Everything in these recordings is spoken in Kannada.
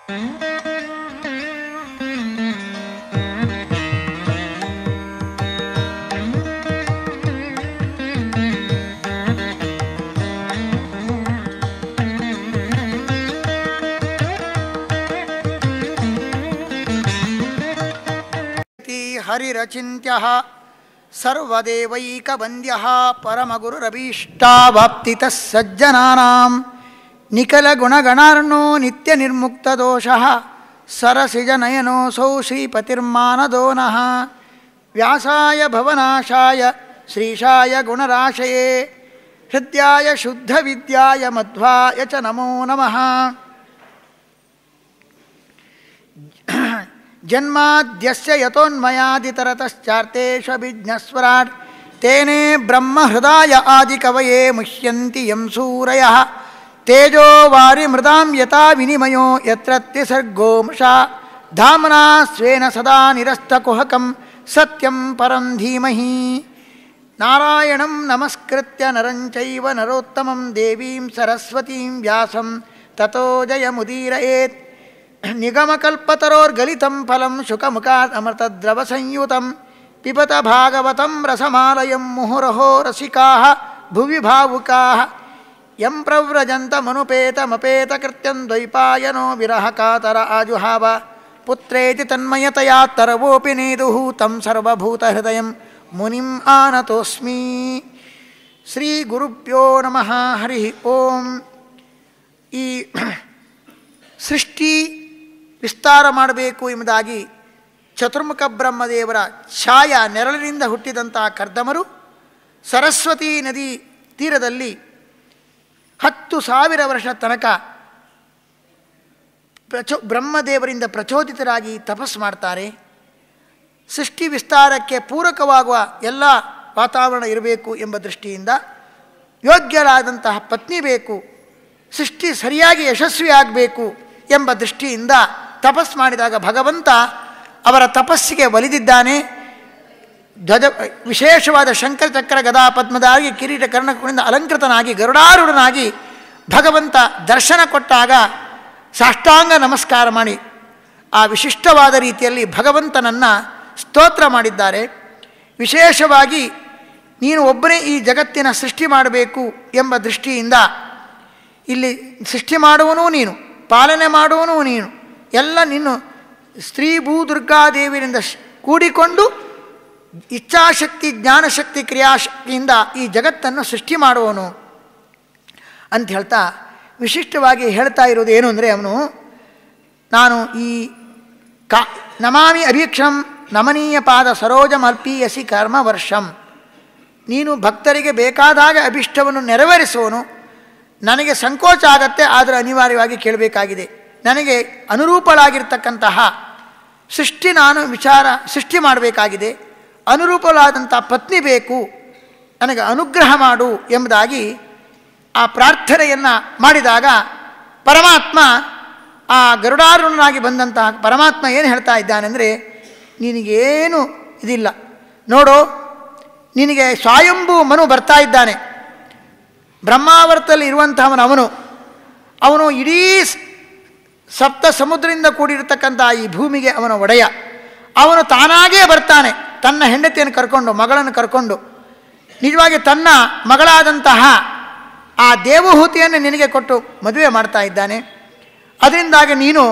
इति हरिरचिन्त्यः सर्वदेवैकवन्द्यः परमगुरुरभीष्टावाप्तितः सज्जनानां निखलगुणगणार्णो नित्यनिर्मुक्तदोषः सरसिजनयनोऽसौ श्रीपतिर्मानदो नः व्यासाय भवनाशाय श्रीशाय गुणराशये हृद्याय शुद्धविद्याय मध्वाय च नमो नमः जन्माद्यस्य यतोन्मयादितरतश्चार्तेष्वभिज्ञस्वराट् तेने ब्रह्महृदाय आदिकवये मुह्यन्ति यं सूरयः तेजो वारिमृदां यथा विनिमयो यत्र त्रिसर्गो मृषा धाम्ना स्वेन सदा निरस्तकुहकं सत्यं परं धीमहि नारायणं नमस्कृत्य नरं चैव नरोत्तमं देवीं सरस्वतीं व्यासं ततो जयमुदीरयेत् निगमकल्पतरोर्गलितं फलं शुकमुखात् अमृतद्रवसंयुतं पिबत भागवतं रसमालयं मुहुरहो रसिकाः भुवि भावुकाः यं प्रव्रजन्तमनुपेतमपेतकृत्यं द्वैपायनो विरहकातर आजुहाव पुत्रेति तन्मयतया तरवोऽपि नेदुः तं सर्वभूतहृदयं मुनिम् आनतोऽस्मि ಶ್ರೀಗುರುಭ್ಯೋ ನಮಃ ಹರಿ ಓಂ ಈ ಸೃಷ್ಟಿ ವಿಸ್ತಾರ ಮಾಡಬೇಕು ಎಂಬುದಾಗಿ ಚತುರ್ಮುಖ ಬ್ರಹ್ಮದೇವರ ಛಾಯ ನೆರಳಿನಿಂದ ಹುಟ್ಟಿದಂತಹ ಕರ್ದಮರು ಸರಸ್ವತಿ ನದಿ ತೀರದಲ್ಲಿ ಹತ್ತು ಸಾವಿರ ವರ್ಷ ತನಕ ಪ್ರಚೋ ಬ್ರಹ್ಮದೇವರಿಂದ ಪ್ರಚೋದಿತರಾಗಿ ತಪಸ್ಸು ಮಾಡ್ತಾರೆ ಸೃಷ್ಟಿ ವಿಸ್ತಾರಕ್ಕೆ ಪೂರಕವಾಗುವ ಎಲ್ಲ ವಾತಾವರಣ ಇರಬೇಕು ಎಂಬ ದೃಷ್ಟಿಯಿಂದ ಯೋಗ್ಯರಾದಂತಹ ಪತ್ನಿ ಬೇಕು ಸೃಷ್ಟಿ ಸರಿಯಾಗಿ ಯಶಸ್ವಿಯಾಗಬೇಕು ಎಂಬ ದೃಷ್ಟಿಯಿಂದ ತಪಸ್ ಮಾಡಿದಾಗ ಭಗವಂತ ಅವರ ತಪಸ್ಸಿಗೆ ಒಲಿದಿದ್ದಾನೆ ಧ್ವಜ ವಿಶೇಷವಾದ ಶಂಕರಚಕ್ರ ಗದಾ ಪದ್ಮದಾಗಿ ಕಿರೀಟ ಕರ್ಣಕುಳಿಂದ ಅಲಂಕೃತನಾಗಿ ಗರುಡಾರೂಢನಾಗಿ ಭಗವಂತ ದರ್ಶನ ಕೊಟ್ಟಾಗ ಸಾಷ್ಟಾಂಗ ನಮಸ್ಕಾರ ಮಾಡಿ ಆ ವಿಶಿಷ್ಟವಾದ ರೀತಿಯಲ್ಲಿ ಭಗವಂತನನ್ನು ಸ್ತೋತ್ರ ಮಾಡಿದ್ದಾರೆ ವಿಶೇಷವಾಗಿ ನೀನು ಒಬ್ಬನೇ ಈ ಜಗತ್ತಿನ ಸೃಷ್ಟಿ ಮಾಡಬೇಕು ಎಂಬ ದೃಷ್ಟಿಯಿಂದ ಇಲ್ಲಿ ಸೃಷ್ಟಿ ಮಾಡುವನೂ ನೀನು ಪಾಲನೆ ಮಾಡುವನೂ ನೀನು ಎಲ್ಲ ನೀನು ಸ್ತ್ರೀ ಭೂ ದುರ್ಗಾದೇವಿಯಿಂದ ಶ್- ಕೂಡಿಕೊಂಡು ಇಚ್ಛಾಶಕ್ತಿ ಜ್ಞಾನಶಕ್ತಿ ಕ್ರಿಯಾಶಕ್ತಿಯಿಂದ ಈ ಜಗತ್ತನ್ನು ಸೃಷ್ಟಿ ಮಾಡುವನು ಅಂತ ಹೇಳ್ತಾ ವಿಶಿಷ್ಟವಾಗಿ ಹೇಳ್ತಾ ಇರೋದು ಏನು ಅಂದರೆ ಅವನು ನಾನು ಈ ಕಾ ನಮಾಮಿ ಅಭೀಕ್ಷಂ ನಮನೀಯ ಪಾದ ಸರೋಜಮಲ್ಪೀಯಸಿ ಕರ್ಮ ವರ್ಷಂ ನೀನು ಭಕ್ತರಿಗೆ ಬೇಕಾದಾಗ ಅಭಿಷ್ಟವನ್ನು ನೆರವೇರಿಸುವನು ನನಗೆ ಸಂಕೋಚ ಆಗತ್ತೆ ಆದರೆ ಅನಿವಾರ್ಯವಾಗಿ ಕೇಳಬೇಕಾಗಿದೆ ನನಗೆ ಅನುರೂಪಳಾಗಿರ್ತಕ್ಕಂತಹ ಸೃಷ್ಟಿ ನಾನು ವಿಚಾರ ಸೃಷ್ಟಿ ಮಾಡಬೇಕಾಗಿದೆ ಅನುರೂಪಳಾದಂಥ ಪತ್ನಿ ಬೇಕು ನನಗೆ ಅನುಗ್ರಹ ಮಾಡು ಎಂಬುದಾಗಿ ಆ ಪ್ರಾರ್ಥನೆಯನ್ನು ಮಾಡಿದಾಗ ಪರಮಾತ್ಮ ಆ ಗರುಡಾರುಣನಾಗಿ ಬಂದಂತಹ ಪರಮಾತ್ಮ ಏನು ಹೇಳ್ತಾ ಇದ್ದಾನೆಂದರೆ ನಿನಗೇನು ಇದಿಲ್ಲ ನೋಡು ನಿನಗೆ ಸ್ವಯಂಭೂ ಮನು ಬರ್ತಾ ಇದ್ದಾನೆ ಬ್ರಹ್ಮಾವರ್ತದಲ್ಲಿ ಇರುವಂತಹವನು ಅವನು ಅವನು ಇಡೀ ಸ್- ಸಪ್ತ ಸಮುದ್ರದಿಂದ ಕೂಡಿರತಕ್ಕಂಥ ಈ ಭೂಮಿಗೆ ಅವನ ಒಡೆಯ ಅವನು ತಾನಾಗೇ ಬರ್ತಾನೆ ತನ್ನ ಹೆಂಡತಿಯನ್ನು ಕರ್ಕೊಂಡು ಮಗಳನ್ನು ಕರ್ಕೊಂಡು ನಿಜವಾಗಿ ತನ್ನ ಮಗಳಾದಂತಹ ಆ ದೇವಹೂತಿಯನ್ನು ನಿನಗೆ ಕೊಟ್ಟು ಮದುವೆ ಮಾಡ್ತಾ ಇದ್ದಾನೆ ಅದರಿಂದಾಗಿ ನೀನು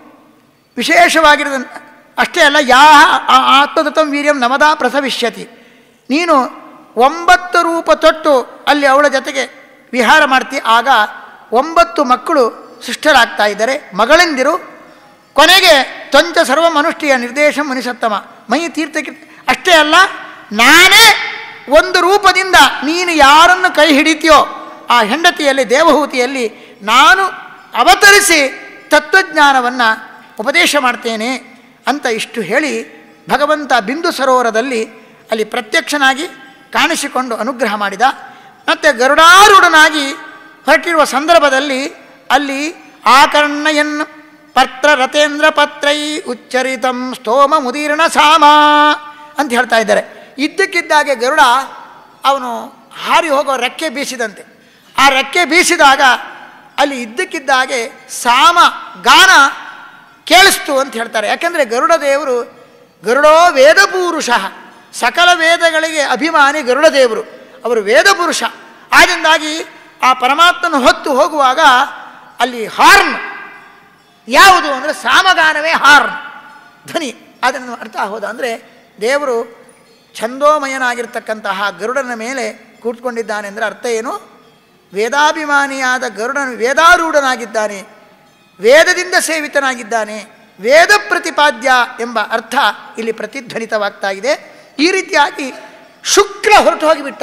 ವಿಶೇಷವಾಗಿರೋದ ಅಷ್ಟೇ ಅಲ್ಲ ಯಾ ಆ- ಆತ್ಮದತಂ ವೀರ್ಯಂ ನಮದಾ ಪ್ರಸವಿಷ್ಯತಿ ನೀನು ಒಂಬತ್ತು ರೂಪ ತೊಟ್ಟು ಅಲ್ಲಿ ಅವಳ ಜೊತೆಗೆ ವಿಹಾರ ಮಾಡ್ತಿ ಆಗ ಒಂಬತ್ತು ಮಕ್ಕಳು ಸೃಷ್ಟರಾಗ್ತಾ ಇದ್ದಾರೆ ಮಗಳಂದಿರು ಕೊನೆಗೆ ತ್ವಂಚ ಸರ್ವ ಮನುಷ್ಟಿಯ ನಿರ್ದೇಶ ಮನುಷ್ಯತ್ತಮ ಮೈ ತೀರ್ಥ ಅಷ್ಟೇ ಅಲ್ಲ ನಾನೇ ಒಂದು ರೂಪದಿಂದ ನೀನು ಯಾರನ್ನು ಕೈ ಹಿಡಿತೀಯೋ ಆ ಹೆಂಡತಿಯಲ್ಲಿ ದೇವಹೂತಿಯಲ್ಲಿ ನಾನು ಅವತರಿಸಿ ತತ್ವಜ್ಞಾನವನ್ನು ಉಪದೇಶ ಮಾಡ್ತೇನೆ ಅಂತ ಇಷ್ಟು ಹೇಳಿ ಭಗವಂತ ಬಿಂದು ಸರೋವರದಲ್ಲಿ ಅಲ್ಲಿ ಪ್ರತ್ಯಕ್ಷನಾಗಿ ಕಾಣಿಸಿಕೊಂಡು ಅನುಗ್ರಹ ಮಾಡಿದ ಮತ್ತು ಗರುಡಾರೂಢನಾಗಿ ಹೊರಟಿರುವ ಸಂದರ್ಭದಲ್ಲಿ ಅಲ್ಲಿ ಆಕರ್ಣಯನ್ ಪತ್ರ ರತೇಂದ್ರ ಪತ್ರೈ ಉಚ್ಚರಿತಂ ಸ್ತೋಮ ಮುದೀರ್ಣ ಸಾಮ ಅಂತ ಹೇಳ್ತಾ ಇದ್ದಾರೆ ಇದ್ದಕ್ಕಿದ್ದಾಗೆ ಗರುಡ ಅವನು ಹಾರಿ ಹೋಗೋ ರೆಕ್ಕೆ ಬೀಸಿದಂತೆ ಆ ರೆಕ್ಕೆ ಬೀಸಿದಾಗ ಅಲ್ಲಿ ಇದ್ದಕ್ಕಿದ್ದಾಗೆ ಸಾಮ ಗಾನ ಕೇಳಿಸ್ತು ಅಂತ ಹೇಳ್ತಾರೆ ಯಾಕೆಂದರೆ ಗರುಡ ದೇವರು ಗರುಡೋ ವೇದಪುರುಷ ಸಕಲ ವೇದಗಳಿಗೆ ಅಭಿಮಾನಿ ಗರುಡ ದೇವರು ಅವರು ವೇದಪುರುಷ ಆದ್ದರಿಂದಾಗಿ ಆ ಪರಮಾತ್ಮನ ಹೊತ್ತು ಹೋಗುವಾಗ ಅಲ್ಲಿ ಹಾರ್ನ್ ಯಾವುದು ಅಂದರೆ ಸಾಮಗಾನವೇ ಹಾರ್ನ್ ಧ್ವನಿ ಅದನ್ನು ಅರ್ಥ ಹೋದ ಅಂದರೆ ದೇವರು ಛಂದೋಮಯನಾಗಿರ್ತಕ್ಕಂತಹ ಗರುಡನ ಮೇಲೆ ಕೂತ್ಕೊಂಡಿದ್ದಾನೆ ಅಂದರೆ ಅರ್ಥ ಏನು ವೇದಾಭಿಮಾನಿಯಾದ ಗರುಡನು ವೇದಾರೂಢನಾಗಿದ್ದಾನೆ ವೇದದಿಂದ ಸೇವಿತನಾಗಿದ್ದಾನೆ ವೇದ ಪ್ರತಿಪಾದ್ಯ ಎಂಬ ಅರ್ಥ ಇಲ್ಲಿ ಪ್ರತಿಧ್ವನಿತವಾಗ್ತಾ ಇದೆ ಈ ರೀತಿಯಾಗಿ ಶುಕ್ಲ ಹೊರಟು ಹೋಗಿಬಿಟ್ಟ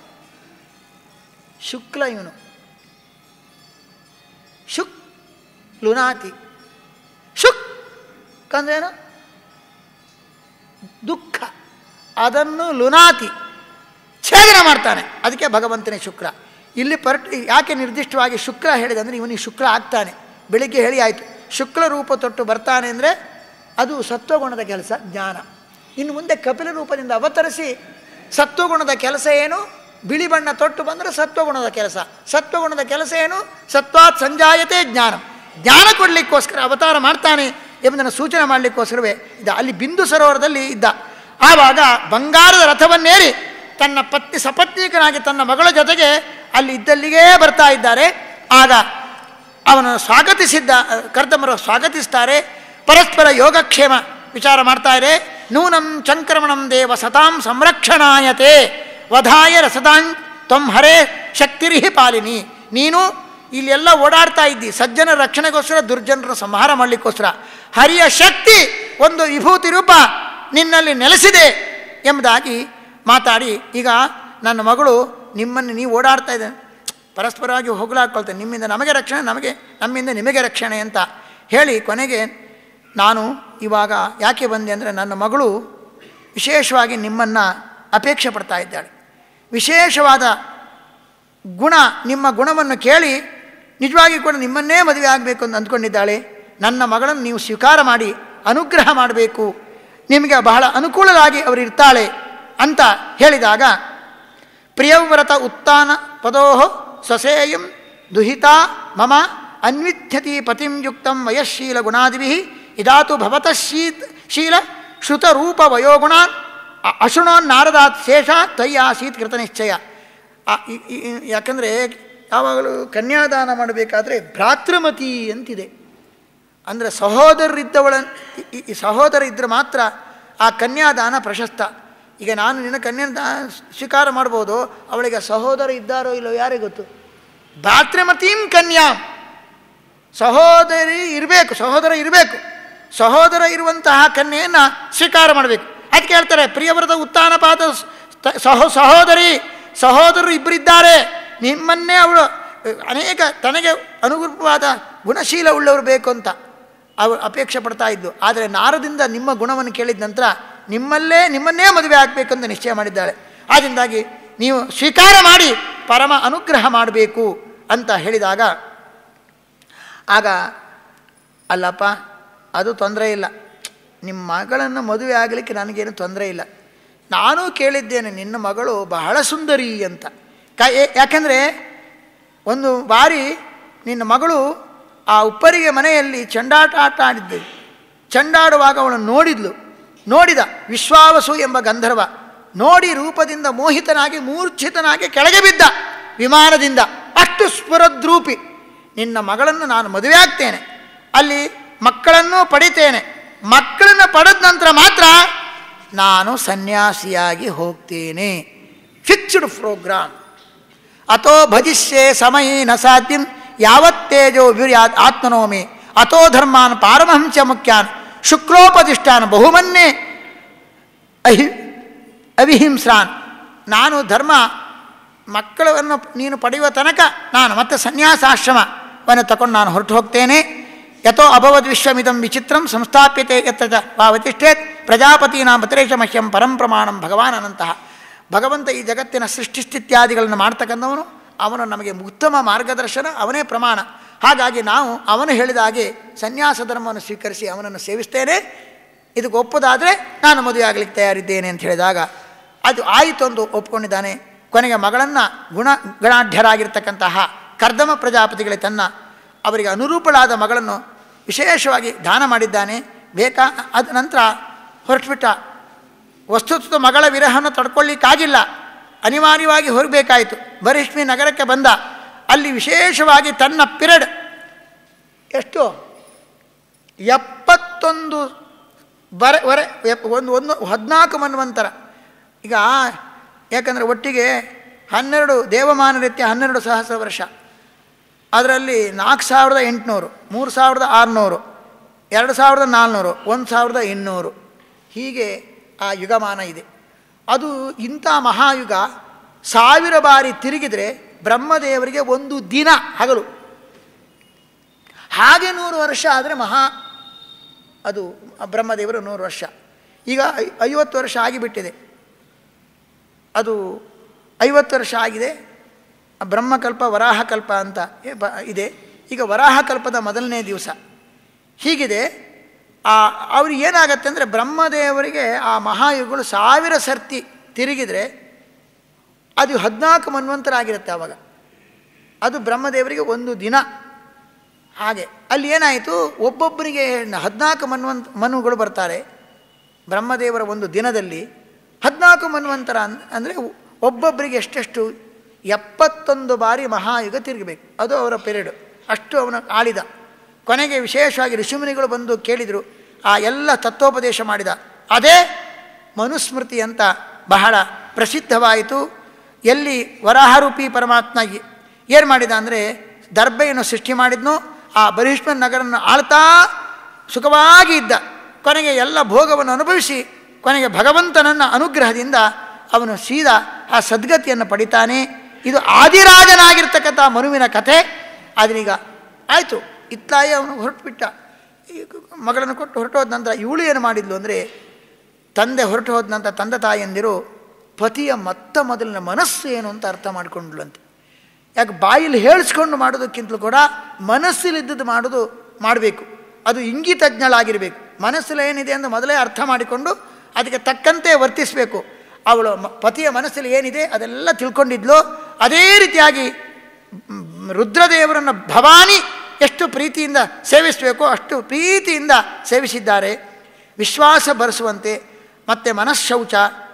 ಶುಕ್ಲ ಇವನು ಶುಕ್ ಲುನಾತಿ ಶುಕ್ ಅಂದ್ರೇನು ದುಃಖ ಅದನ್ನು ಲುನಾತಿ ಛೇದನ ಮಾಡ್ತಾನೆ ಅದಕ್ಕೆ ಭಗವಂತನೇ ಶುಕ್ರ ಇಲ್ಲಿ ಪರ್ಟ್ ಯಾಕೆ ನಿರ್ದಿಷ್ಟವಾಗಿ ಶುಕ್ರ ಹೇಳಿದೆ ಅಂದರೆ ಇವನಿಗೆ ಶುಕ್ರ ಆಗ್ತಾನೆ ಬೆಳಿಗ್ಗೆ ಹೇಳಿ ಆಯಿತು ಶುಕ್ಲ ರೂಪ ತೊಟ್ಟು ಬರ್ತಾನೆ ಅಂದರೆ ಅದು ಸತ್ವಗುಣದ ಕೆಲಸ ಜ್ಞಾನ ಇನ್ನು ಮುಂದೆ ಕಪಿಲ ರೂಪದಿಂದ ಅವತರಿಸಿ ಸತ್ವಗುಣದ ಕೆಲಸ ಏನು ಬಿಳಿ ಬಣ್ಣ ತೊಟ್ಟು ಬಂದರೆ ಸತ್ವಗುಣದ ಕೆಲಸ ಸತ್ವಗುಣದ ಕೆಲಸ ಏನು ಸತ್ವಾತ್ ಸಂಜಾಯತೆ ಜ್ಞಾನ ಜ್ಞಾನ ಕೊಡಲಿಕ್ಕೋಸ್ಕರ ಅವತಾರ ಮಾಡ್ತಾನೆ ಎಂಬುದನ್ನು ಸೂಚನೆ ಮಾಡಲಿಕ್ಕೋಸ್ಕರವೇ ಇದ್ದ ಅಲ್ಲಿ ಬಿಂದು ಸರೋವರದಲ್ಲಿ ಇದ್ದ ಆವಾಗ ಬಂಗಾರದ ರಥವನ್ನೇರಿ ತನ್ನ ಪತ್ನಿ ಸಪತ್ನೀಕನಾಗಿ ತನ್ನ ಮಗಳ ಜೊತೆಗೆ ಅಲ್ಲಿ ಇದ್ದಲ್ಲಿಗೇ ಬರ್ತಾ ಇದ್ದಾರೆ ಆಗ ಅವನು ಸ್ವಾಗತಿಸಿದ್ದ ಕರ್ದಮರು ಸ್ವಾಗತಿಸ್ತಾರೆ ಪರಸ್ಪರ ಯೋಗಕ್ಷೇಮ ವಿಚಾರ ಮಾಡ್ತಾರೆ ನೂನಂ ಚಂಕ್ರಮಣಂ ದೇವ ಸತಾಂ ಸಂರಕ್ಷಣಾಯತೆ ವಧಾಯ ರಸದಾಂ ತ್ವಂ ಹರೇ ಶಕ್ತಿರಿಹಿ ಪಾಲಿನಿ ನೀನು ಇಲ್ಲೆಲ್ಲ ಓಡಾಡ್ತಾ ಇದ್ದಿ ಸಜ್ಜನ ರಕ್ಷಣೆಗೋಸ್ಕರ ದುರ್ಜನರ ಸಂಹಾರ ಮಾಡಲಿಕ್ಕೋಸ್ಕರ ಹರಿಯ ಶಕ್ತಿ ಒಂದು ವಿಭೂತಿ ರೂಪ ನಿನ್ನಲ್ಲಿ ನೆಲೆಸಿದೆ ಎಂಬುದಾಗಿ ಮಾತಾಡಿ ಈಗ ನನ್ನ ಮಗಳು ನಿಮ್ಮನ್ನು ನೀವು ಓಡಾಡ್ತಾ ಇದ್ದೇನೆ ಪರಸ್ಪರವಾಗಿ ಹೋಗಲಾಡ್ಕೊಳ್ತೇನೆ ನಿಮ್ಮಿಂದ ನಮಗೆ ರಕ್ಷಣೆ ನಮಗೆ ನಮ್ಮಿಂದ ನಿಮಗೆ ರಕ್ಷಣೆ ಅಂತ ಹೇಳಿ ಕೊನೆಗೆ ನಾನು ಇವಾಗ ಯಾಕೆ ಬಂದೆ ಅಂದರೆ ನನ್ನ ಮಗಳು ವಿಶೇಷವಾಗಿ ನಿಮ್ಮನ್ನು ಅಪೇಕ್ಷೆ ಪಡ್ತಾ ಇದ್ದಾಳೆ ವಿಶೇಷವಾದ ಗುಣ ನಿಮ್ಮ ಗುಣವನ್ನು ಕೇಳಿ ನಿಜವಾಗಿ ಕೂಡ ನಿಮ್ಮನ್ನೇ ಮದುವೆ ಆಗಬೇಕು ಅಂತ ಅಂದ್ಕೊಂಡಿದ್ದಾಳೆ ನನ್ನ ಮಗಳನ್ನು ನೀವು ಸ್ವೀಕಾರ ಮಾಡಿ ಅನುಗ್ರಹ ಮಾಡಬೇಕು ನಿಮಗೆ ಬಹಳ ಅನುಕೂಲವಾಗಿ ಅವರು ಇರ್ತಾಳೆ ಅಂತ ಹೇಳಿದಾಗ ಪ್ರಿಯವ್ರತ ಉತ್ಥಾನ ಪದೋ ಸ್ವಸೇಯಂ ದುಹಿತಾ ಮಮ ಅನ್ವಿಥ್ಯತಿ ಪತಿಂ ಯುಕ್ತಂ ವಯಶೀಲ ಗುಣಾದಿಭಿ ಇದಾತು ಭವತಃ ಶೀತ್ ಶೀಲ ಶ್ರುತರೂಪ ವಯೋಗುಣಾನ್ ಅ- ಅಶೃಣೋನ್ ನಾರದಾತ್ ಶೇಷ ತ್ವಯ್ಯಾಸೀತ್ ಕೃತನಿಶ್ಚಯ ಆ- ಈ- ಈ- ಯಾಕಂದರೆ ಯಾವಾಗಲೂ ಕನ್ಯಾದಾನ ಮಾಡಬೇಕಾದ್ರೆ ಭ್ರಾತೃಮತಿ ಅಂತಿದೆ ಅಂದರೆ ಸಹೋದರರಿದ್ದವಳ ಈ- ಈ ಸಹೋದರ ಇದ್ದರೆ ಮಾತ್ರ ಆ ಕನ್ಯಾದಾನ ಪ್ರಶಸ್ತ ಈಗ ನಾನು ನಿನ್ನ ಕನ್ಯಾದಾನ ಸ್ವೀಕಾರ ಮಾಡ್ಬೋದು ಅವಳಿಗೆ ಸಹೋದರ ಇದ್ದಾರೋ ಇಲ್ಲೋ ಯಾರಿಗೆ ಗೊತ್ತು ಭ್ರಾತೃಮತೀಂ ಕನ್ಯಾ ಸಹೋದರಿ ಇರಬೇಕು ಸಹೋದರ ಇರಬೇಕು ಸಹೋದರ ಇರುವಂತಹ ಕನ್ಯೆಯನ್ನು ಸ್ವೀಕಾರ ಮಾಡಬೇಕು ಅದಕ್ಕೆ ಹೇಳ್ತಾರೆ ಪ್ರಿಯವರದ ಉತ್ಥಾನಪಾದ ಸ- ಸಹೋ ಸಹೋದರಿ ಸಹೋದರರು ಇಬ್ಬರಿದ್ದಾರೆ ನಿಮ್ಮನ್ನೇ ಅವಳು ಅನೇಕ ತನಗೆ ಅನುಗುಣವಾದ ಗುಣಶೀಲ ಉಳ್ಳವರು ಬೇಕು ಅಂತ ಅವಳು ಅಪೇಕ್ಷೆ ಪಡ್ತಾ ಇದ್ದು ಆದರೆ ನಾರದಿಂದ ನಿಮ್ಮ ಗುಣವನ್ನು ಕೇಳಿದ ನಂತರ ನಿಮ್ಮಲ್ಲೇ ನಿಮ್ಮನ್ನೇ ಮದುವೆ ಆಗಬೇಕು ಅಂತ ನಿಶ್ಚಯ ಮಾಡಿದ್ದಾಳೆ ಆದ್ದರಿಂದಾಗಿ ನೀವು ಸ್ವೀಕಾರ ಮಾಡಿ ಪರಮ ಅನುಗ್ರಹ ಮಾಡಬೇಕು ಅಂತ ಹೇಳಿದಾಗ ಆಗ ಅಲ್ಲಪ್ಪ ಅದು ತೊಂದರೆ ಇಲ್ಲ ನಿಮ್ಮ ಮಗಳನ್ನು ಮದುವೆ ಆಗಲಿಕ್ಕೆ ನನಗೇನು ತೊಂದರೆ ಇಲ್ಲ ನಾನು ಕೇಳಿದ್ದೇನೆ ನಿನ್ನ ಮಗಳು ಬಹಳ ಸುಂದರಿ ಅಂತ ಕ ಏ- ಯಾಕೆಂದರೆ ಒಂದು ಬಾರಿ ನಿನ್ನ ಮಗಳು ಆ ಉಪ್ಪರಿಗೆ ಮನೆಯಲ್ಲಿ ಚಂಡಾಟ ಆಟ ಆಡಿದ್ದೆ ಚಂಡಾಡುವಾಗ ಅವಳನ್ನು ನೋಡಿದ್ಲು ನೋಡಿದ ವಿಶ್ವಾವಸು ಎಂಬ ಗಂಧರ್ವ ನೋಡಿ ರೂಪದಿಂದ ಮೋಹಿತನಾಗಿ ಮೂರ್ಛಿತನಾಗಿ ಕೆಳಗೆ ಬಿದ್ದ ವಿಮಾನದಿಂದ ಅಷ್ಟು ಸ್ಫುರದ್ರೂಪಿ ನಿನ್ನ ಮಗಳನ್ನು ನಾನು ಮದುವೆ ಆಗ್ತೇನೆ ಅಲ್ಲಿ ಮಕ್ಕಳನ್ನೂ ಪಡಿತೇನೆ ಮಕ್ಕಳನ್ನು ಪಡೆದ ನಂತರ ಮಾತ್ರ ನಾನು ಸನ್ಯಾಸಿಯಾಗಿ ಹೋಗ್ತೇನೆ ಫಿಕ್ಸ್ಡ್ ಪ್ರೋಗ್ರಾಮ್ ಅಥೋ ಭಜಿಷ್ಯೆ ಸಮಯೇ ನ ಸಾಧ್ಯಂ ಯಾವತ್ತೇಜೋ ವೀರ್ಯಾತ್ ಆತ್ಮನೋಮಿ ಅಥೋ ಧರ್ಮಾನ್ ಪಾರಮಹಂಸ ಮುಖ್ಯಾನ್ ಶುಕ್ರೋಪದಿಷ್ಟಾನ್ ಬಹುಮನ್ನೇ ಅಹಿ ಅವಿಹಿಂಸ್ರಾನ್ ನಾನು ಧರ್ಮ ಮಕ್ಕಳನ್ನು ನೀನು ಪಡೆಯುವ ತನಕ ನಾನು ಮತ್ತೆ ಸನ್ಯಾಸಾಶ್ರಮವನ್ನು ತಗೊಂಡು ನಾನು ಹೊರಟು ಹೋಗ್ತೇನೆ ಯಥೋ ಅಭವದ್ ವಿಶ್ವಮಿದಂ ವಿಚಿತ್ರಂ ಸಂಸ್ಥಾಪ್ಯತೆ ಯತ್ತ ವಾವತಿಷ್ಠೇತ್ ಪ್ರಜಾಪತೀನಾಂ ಪತ್ರೇಶ ಮಹ್ಯಂ ಪರಂ ಪ್ರಮಾಣಂ ಭಗವಾನ್ ಅನಂತಹ ಭಗವಂತ ಈ ಜಗತ್ತಿನ ಸೃಷ್ಟಿಸ್ಥಿತ್ಯಾದಿಗಳನ್ನು ಮಾಡ್ತಕ್ಕಂಥವನು ಅವನು ನಮಗೆ ಉತ್ತಮ ಮಾರ್ಗದರ್ಶನ ಅವನೇ ಪ್ರಮಾಣ ಹಾಗಾಗಿ ನಾವು ಅವನು ಹೇಳಿದ ಹಾಗೆ ಸನ್ಯಾಸ ಧರ್ಮವನ್ನು ಸ್ವೀಕರಿಸಿ ಅವನನ್ನು ಸೇವಿಸ್ತೇನೆ ಇದಕ್ಕೆ ಒಪ್ಪೋದಾದರೆ ನಾನು ಮದುವೆ ಆಗಲಿಕ್ಕೆ ತಯಾರಿದ್ದೇನೆ ಅಂತ ಹೇಳಿದಾಗ ಅದು ಆಯಿತು ಎಂದು ಒಪ್ಕೊಂಡಿದ್ದಾನೆ ಕೊನೆಗೆ ಮಗಳನ್ನು ಗುಣ ಗಣಾಢ್ಯರಾಗಿರ್ತಕ್ಕಂತಹ ಕರ್ದಮ ಪ್ರಜಾಪತಿಗಳೇ ತನ್ನ ಅವರಿಗೆ ಅನುರೂಪಳಾದ ಮಗಳನ್ನು ವಿಶೇಷವಾಗಿ ದಾನ ಮಾಡಿದ್ದಾನೆ ಬೇಕಾ ಅದ ನಂತರ ಹೊರಟುಬಿಟ್ಟ ವಸ್ತುತ್ವ ಮಗಳ ವಿರಹವನ್ನು ತಡ್ಕೊಳ್ಳಿಕ್ಕಾಗಿಲ್ಲ ಅನಿವಾರ್ಯವಾಗಿ ಹೊರಬೇಕಾಯಿತು ಬರಿಷ್ಮಿ ನಗರಕ್ಕೆ ಬಂದ ಅಲ್ಲಿ ವಿಶೇಷವಾಗಿ ತನ್ನ ಪಿರಿಯಡ್ ಎಷ್ಟು ಎಪ್ಪತ್ತೊಂದು ಬರ ವರೆ ಎಪ್- ಒಂದು ಒಂದು ಹದಿನಾಲ್ಕು ಮನ್ವಂತರ ಈಗ ಯಾಕಂದರೆ ಒಟ್ಟಿಗೆ ಹನ್ನೆರಡು ದೇವಮಾನ ರೀತ್ಯ ಹನ್ನೆರಡು ಸಹಸ್ರ ವರ್ಷ ಅದರಲ್ಲಿ ನಾಲ್ಕು ಸಾವಿರದ ಎಂಟುನೂರು ಮೂರು ಸಾವಿರದ ಆರುನೂರು ಎರಡು ಸಾವಿರದ ನಾಲ್ನೂರು ಒಂದು ಸಾವಿರದ ಇನ್ನೂರು ಹೀಗೆ ಆ ಯುಗಮಾನ ಇದೆ ಅದು ಇಂಥ ಮಹಾಯುಗ ಸಾವಿರ ಬಾರಿ ತಿರುಗಿದರೆ ಬ್ರಹ್ಮದೇವರಿಗೆ ಒಂದು ದಿನ ಹಗಲು ಹಾಗೆ ನೂರು ವರ್ಷ ಆದರೆ ಮಹಾ ಅದು ಬ್ರಹ್ಮದೇವರು ನೂರು ವರ್ಷ ಈಗ ಐ- ಐವತ್ತು ವರ್ಷ ಆಗಿಬಿಟ್ಟಿದೆ ಅದು ಐವತ್ತು ವರ್ಷ ಆಗಿದೆ ಬ್ರಹ್ಮಕಲ್ಪ ವರಾಹಕಲ್ಪ ಅಂತ ಏ- ಬ- ಇದೆ ಈಗ ವರಾಹಕಲ್ಪದ ಮೊದಲನೇ ದಿವಸ ಹೀಗಿದೆ ಆ ಅವ್ರಿಗೆ ಏನಾಗತ್ತೆ ಅಂದರೆ ಬ್ರಹ್ಮದೇವರಿಗೆ ಆ ಮಹಾಯುಗಗಳು ಸಾವಿರ ಸರ್ತಿ ತಿರುಗಿದರೆ ಅದು ಹದಿನಾಲ್ಕು ಮನ್ವಂತರ ಆಗಿರುತ್ತೆ ಆವಾಗ ಅದು ಬ್ರಹ್ಮದೇವರಿಗೆ ಒಂದು ದಿನ ಹಾಗೆ ಅಲ್ಲಿ ಏನಾಯಿತು ಒಬ್ಬೊಬ್ಬರಿಗೆ ಹದಿನಾಲ್ಕು ಮನ್ವಂತ ಮನುಗಳು ಬರ್ತಾರೆ ಬ್ರಹ್ಮದೇವರ ಒಂದು ದಿನದಲ್ಲಿ ಹದಿನಾಲ್ಕು ಮನ್ವಂತರ ಅನ್- ಅಂದರೆ ಒಬ್ಬೊಬ್ಬರಿಗೆ ಎಷ್ಟೆಷ್ಟು ಎಪ್ಪತ್ತೊಂದು ಬಾರಿ ಮಹಾಯುಗ ತಿರುಗಬೇಕು ಅದು ಅವರ ಪೀರಿಯಡ್ ಅಷ್ಟು ಅವನ ಆಳಿದ ಕೊನೆಗೆ ವಿಶೇಷವಾಗಿ ಋಷಿಮುನಿಗಳು ಬಂದು ಕೇಳಿದರು ಆ ಎಲ್ಲ ತತ್ವೋಪದೇಶ ಮಾಡಿದ ಅದೇ ಮನುಸ್ಮೃತಿ ಅಂತ ಬಹಳ ಪ್ರಸಿದ್ಧವಾಯಿತು ಎಲ್ಲಿ ವರಾಹರೂಪಿ ಪರಮಾತ್ಮ ಏನು ಮಾಡಿದ ಅಂದರೆ ದರ್ಬೆಯನ್ನು ಸೃಷ್ಟಿ ಮಾಡಿದ್ನು ಆ ಬರಿಷ್ಮನ್ ನಗರನ್ನು ಆಳ್ತಾ ಸುಖವಾಗಿ ಇದ್ದ ಕೊನೆಗೆ ಎಲ್ಲ ಭೋಗವನ್ನು ಅನುಭವಿಸಿ ಕೊನೆಗೆ ಭಗವಂತನನ್ನ ಅನುಗ್ರಹದಿಂದ ಅವನು ಸೀದಾ ಆ ಸದ್ಗತಿಯನ್ನು ಪಡಿತಾನೆ ಇದು ಆದಿರಾಜನಾಗಿರ್ತಕ್ಕಂಥ ಮನುವಿನ ಕಥೆ ಆದ್ರೀಗ ಆಯಿತು ಇತ್ತಾಯಿ ಅವನು ಹೊರಟುಬಿಟ್ಟ ಈ ಮಗಳನ್ನು ಕೊಟ್ಟು ಹೊರಟೋದ ನಂತರ ಇವಳು ಏನು ಮಾಡಿದ್ಲು ಅಂದರೆ ತಂದೆ ಹೊರಟು ಹೋದ ನಂತರ ತಂದೆ ತಾಯಿಯಂದಿರು ಪತಿಯ ಮೊತ್ತ ಮೊದಲಿನ ಮನಸ್ಸು ಏನು ಅಂತ ಅರ್ಥ ಮಾಡಿಕೊಂಡ್ಲಂತೆ ಯಾಕೆ ಬಾಯಲ್ಲಿ ಹೇಳಿಸ್ಕೊಂಡು ಮಾಡೋದಕ್ಕಿಂತಲೂ ಕೂಡ ಮನಸ್ಸಲ್ಲಿದ್ದದ್ದು ಮಾಡೋದು ಮಾಡಬೇಕು ಅದು ಇಂಗಿತಜ್ಞಳಾಗಿರಬೇಕು ಮನಸ್ಸಲ್ಲಿ ಏನಿದೆ ಅಂತ ಮೊದಲೇ ಅರ್ಥ ಮಾಡಿಕೊಂಡು ಅದಕ್ಕೆ ತಕ್ಕಂತೆ ವರ್ತಿಸಬೇಕು ಅವಳು ಮ- ಪತಿಯ ಮನಸ್ಸಲ್ಲಿ ಏನಿದೆ ಅದೆಲ್ಲ ತಿಳ್ಕೊಂಡಿದ್ಲು ಅದೇ ರೀತಿಯಾಗಿ ಮ್, ರುದ್ರದೇವರನ್ನು ಭವಾನಿ ಎಷ್ಟು ಪ್ರೀತಿಯಿಂದ ಸೇವಿಸಬೇಕೋ ಅಷ್ಟು ಪ್ರೀತಿಯಿಂದ ಸೇವಿಸಿದ್ದಾರೆ ವಿಶ್ವಾಸ ಬರೆಸುವಂತೆ ಮತ್ತು ಮನಃಶೌಚ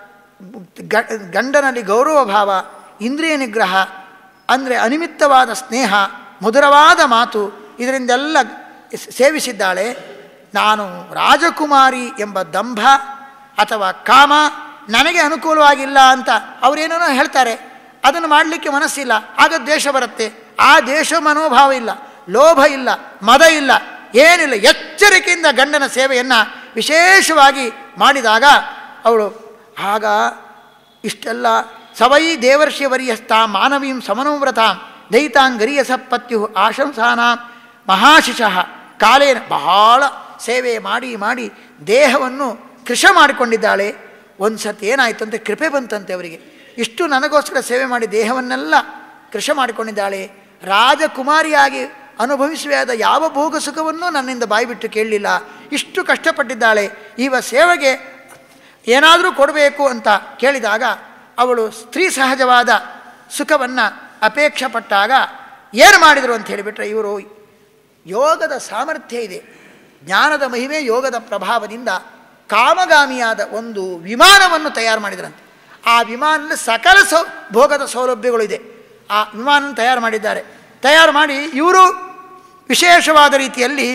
ಗ- ಗಂಡನಲ್ಲಿ ಗೌರವ ಭಾವ ಇಂದ್ರಿಯ ನಿಗ್ರಹ ಅಂದರೆ ಅನಿಮಿತ್ತವಾದ ಸ್ನೇಹ ಮಧುರವಾದ ಮಾತು ಇದರಿಂದೆಲ್ಲ ಸ್- ಸೇವಿಸಿದ್ದಾಳೆ ನಾನು ರಾಜಕುಮಾರಿ ಎಂಬ ದಂಭ ಅಥವಾ ಕಾಮ ನನಗೆ ಅನುಕೂಲವಾಗಿಲ್ಲ ಅಂತ ಅವರೇನೇನೋ ಹೇಳ್ತಾರೆ ಅದನ್ನು ಮಾಡಲಿಕ್ಕೆ ಮನಸ್ಸಿಲ್ಲ ಆಗ ದ್ವೇಷ ಬರುತ್ತೆ ಆ ದೇಶ ಮನೋಭಾವ ಇಲ್ಲ ಲೋಭ ಇಲ್ಲ ಮದ ಇಲ್ಲ ಏನಿಲ್ಲ ಎಚ್ಚರಿಕೆಯಿಂದ ಗಂಡನ ಸೇವೆಯನ್ನು ವಿಶೇಷವಾಗಿ ಮಾಡಿದಾಗ ಅವಳು ಆಗ ಇಷ್ಟೆಲ್ಲ ಸವೈ ದೇವರ್ಷಿವರ್ಯಸ್ಥ ಮಾನವೀಂ ಸಮನೋವ್ರತಾಂ ದೈತಾಂಗರಿಯ ಸಪ್ಪತ್ಯು ಆಶಂಸಾನಾಂ ಮಹಾಶಿಶಃ ಕಾಲೇನ ಬಹಳ ಸೇವೆ ಮಾಡಿ ಮಾಡಿ ದೇಹವನ್ನು ಕೃಶ ಮಾಡಿಕೊಂಡಿದ್ದಾಳೆ ಒಂದು ಸತಿ ಏನಾಯಿತು ಅಂತ ಕೃಪೆ ಬಂತಂತೆ ಅವರಿಗೆ ಇಷ್ಟು ನನಗೋಸ್ಕರ ಸೇವೆ ಮಾಡಿ ದೇಹವನ್ನೆಲ್ಲ ಕೃಶ ಮಾಡಿಕೊಂಡಿದ್ದಾಳೆ ರಾಜಕುಮಾರಿಯಾಗಿ ಅನುಭವಿಸುವಾದ ಯಾವ ಭೋಗ ಸುಖವನ್ನೂ ನನ್ನಿಂದ ಬಾಯಿಬಿಟ್ಟು ಕೇಳಲಿಲ್ಲ ಇಷ್ಟು ಕಷ್ಟಪಟ್ಟಿದ್ದಾಳೆ ಇವ ಸೇವೆಗೆ ಏನಾದರೂ ಕೊಡಬೇಕು ಅಂತ ಕೇಳಿದಾಗ ಅವಳು ಸ್ತ್ರೀ ಸಹಜವಾದ ಸುಖವನ್ನು ಅಪೇಕ್ಷೆ ಪಟ್ಟಾಗ ಏನು ಮಾಡಿದರು ಅಂತ ಹೇಳಿಬಿಟ್ರೆ ಇವರು ಯೋಗದ ಸಾಮರ್ಥ್ಯ ಇದೆ ಜ್ಞಾನದ ಮಹಿಮೆ ಯೋಗದ ಪ್ರಭಾವದಿಂದ ಕಾಮಗಾಮಿಯಾದ ಒಂದು ವಿಮಾನವನ್ನು ತಯಾರು ಮಾಡಿದ್ರಂತೆ ಆ ವಿಮಾನದಲ್ಲಿ ಸಕಲ ಸೌ ಭೋಗದ ಸೌಲಭ್ಯಗಳು ಇದೆ ಆ ವಿಮಾನ ತಯಾರು ಮಾಡಿದ್ದಾರೆ ತಯಾರು ಮಾಡಿ ಇವರು ವಿಶೇಷವಾದ ರೀತಿಯಲ್ಲಿ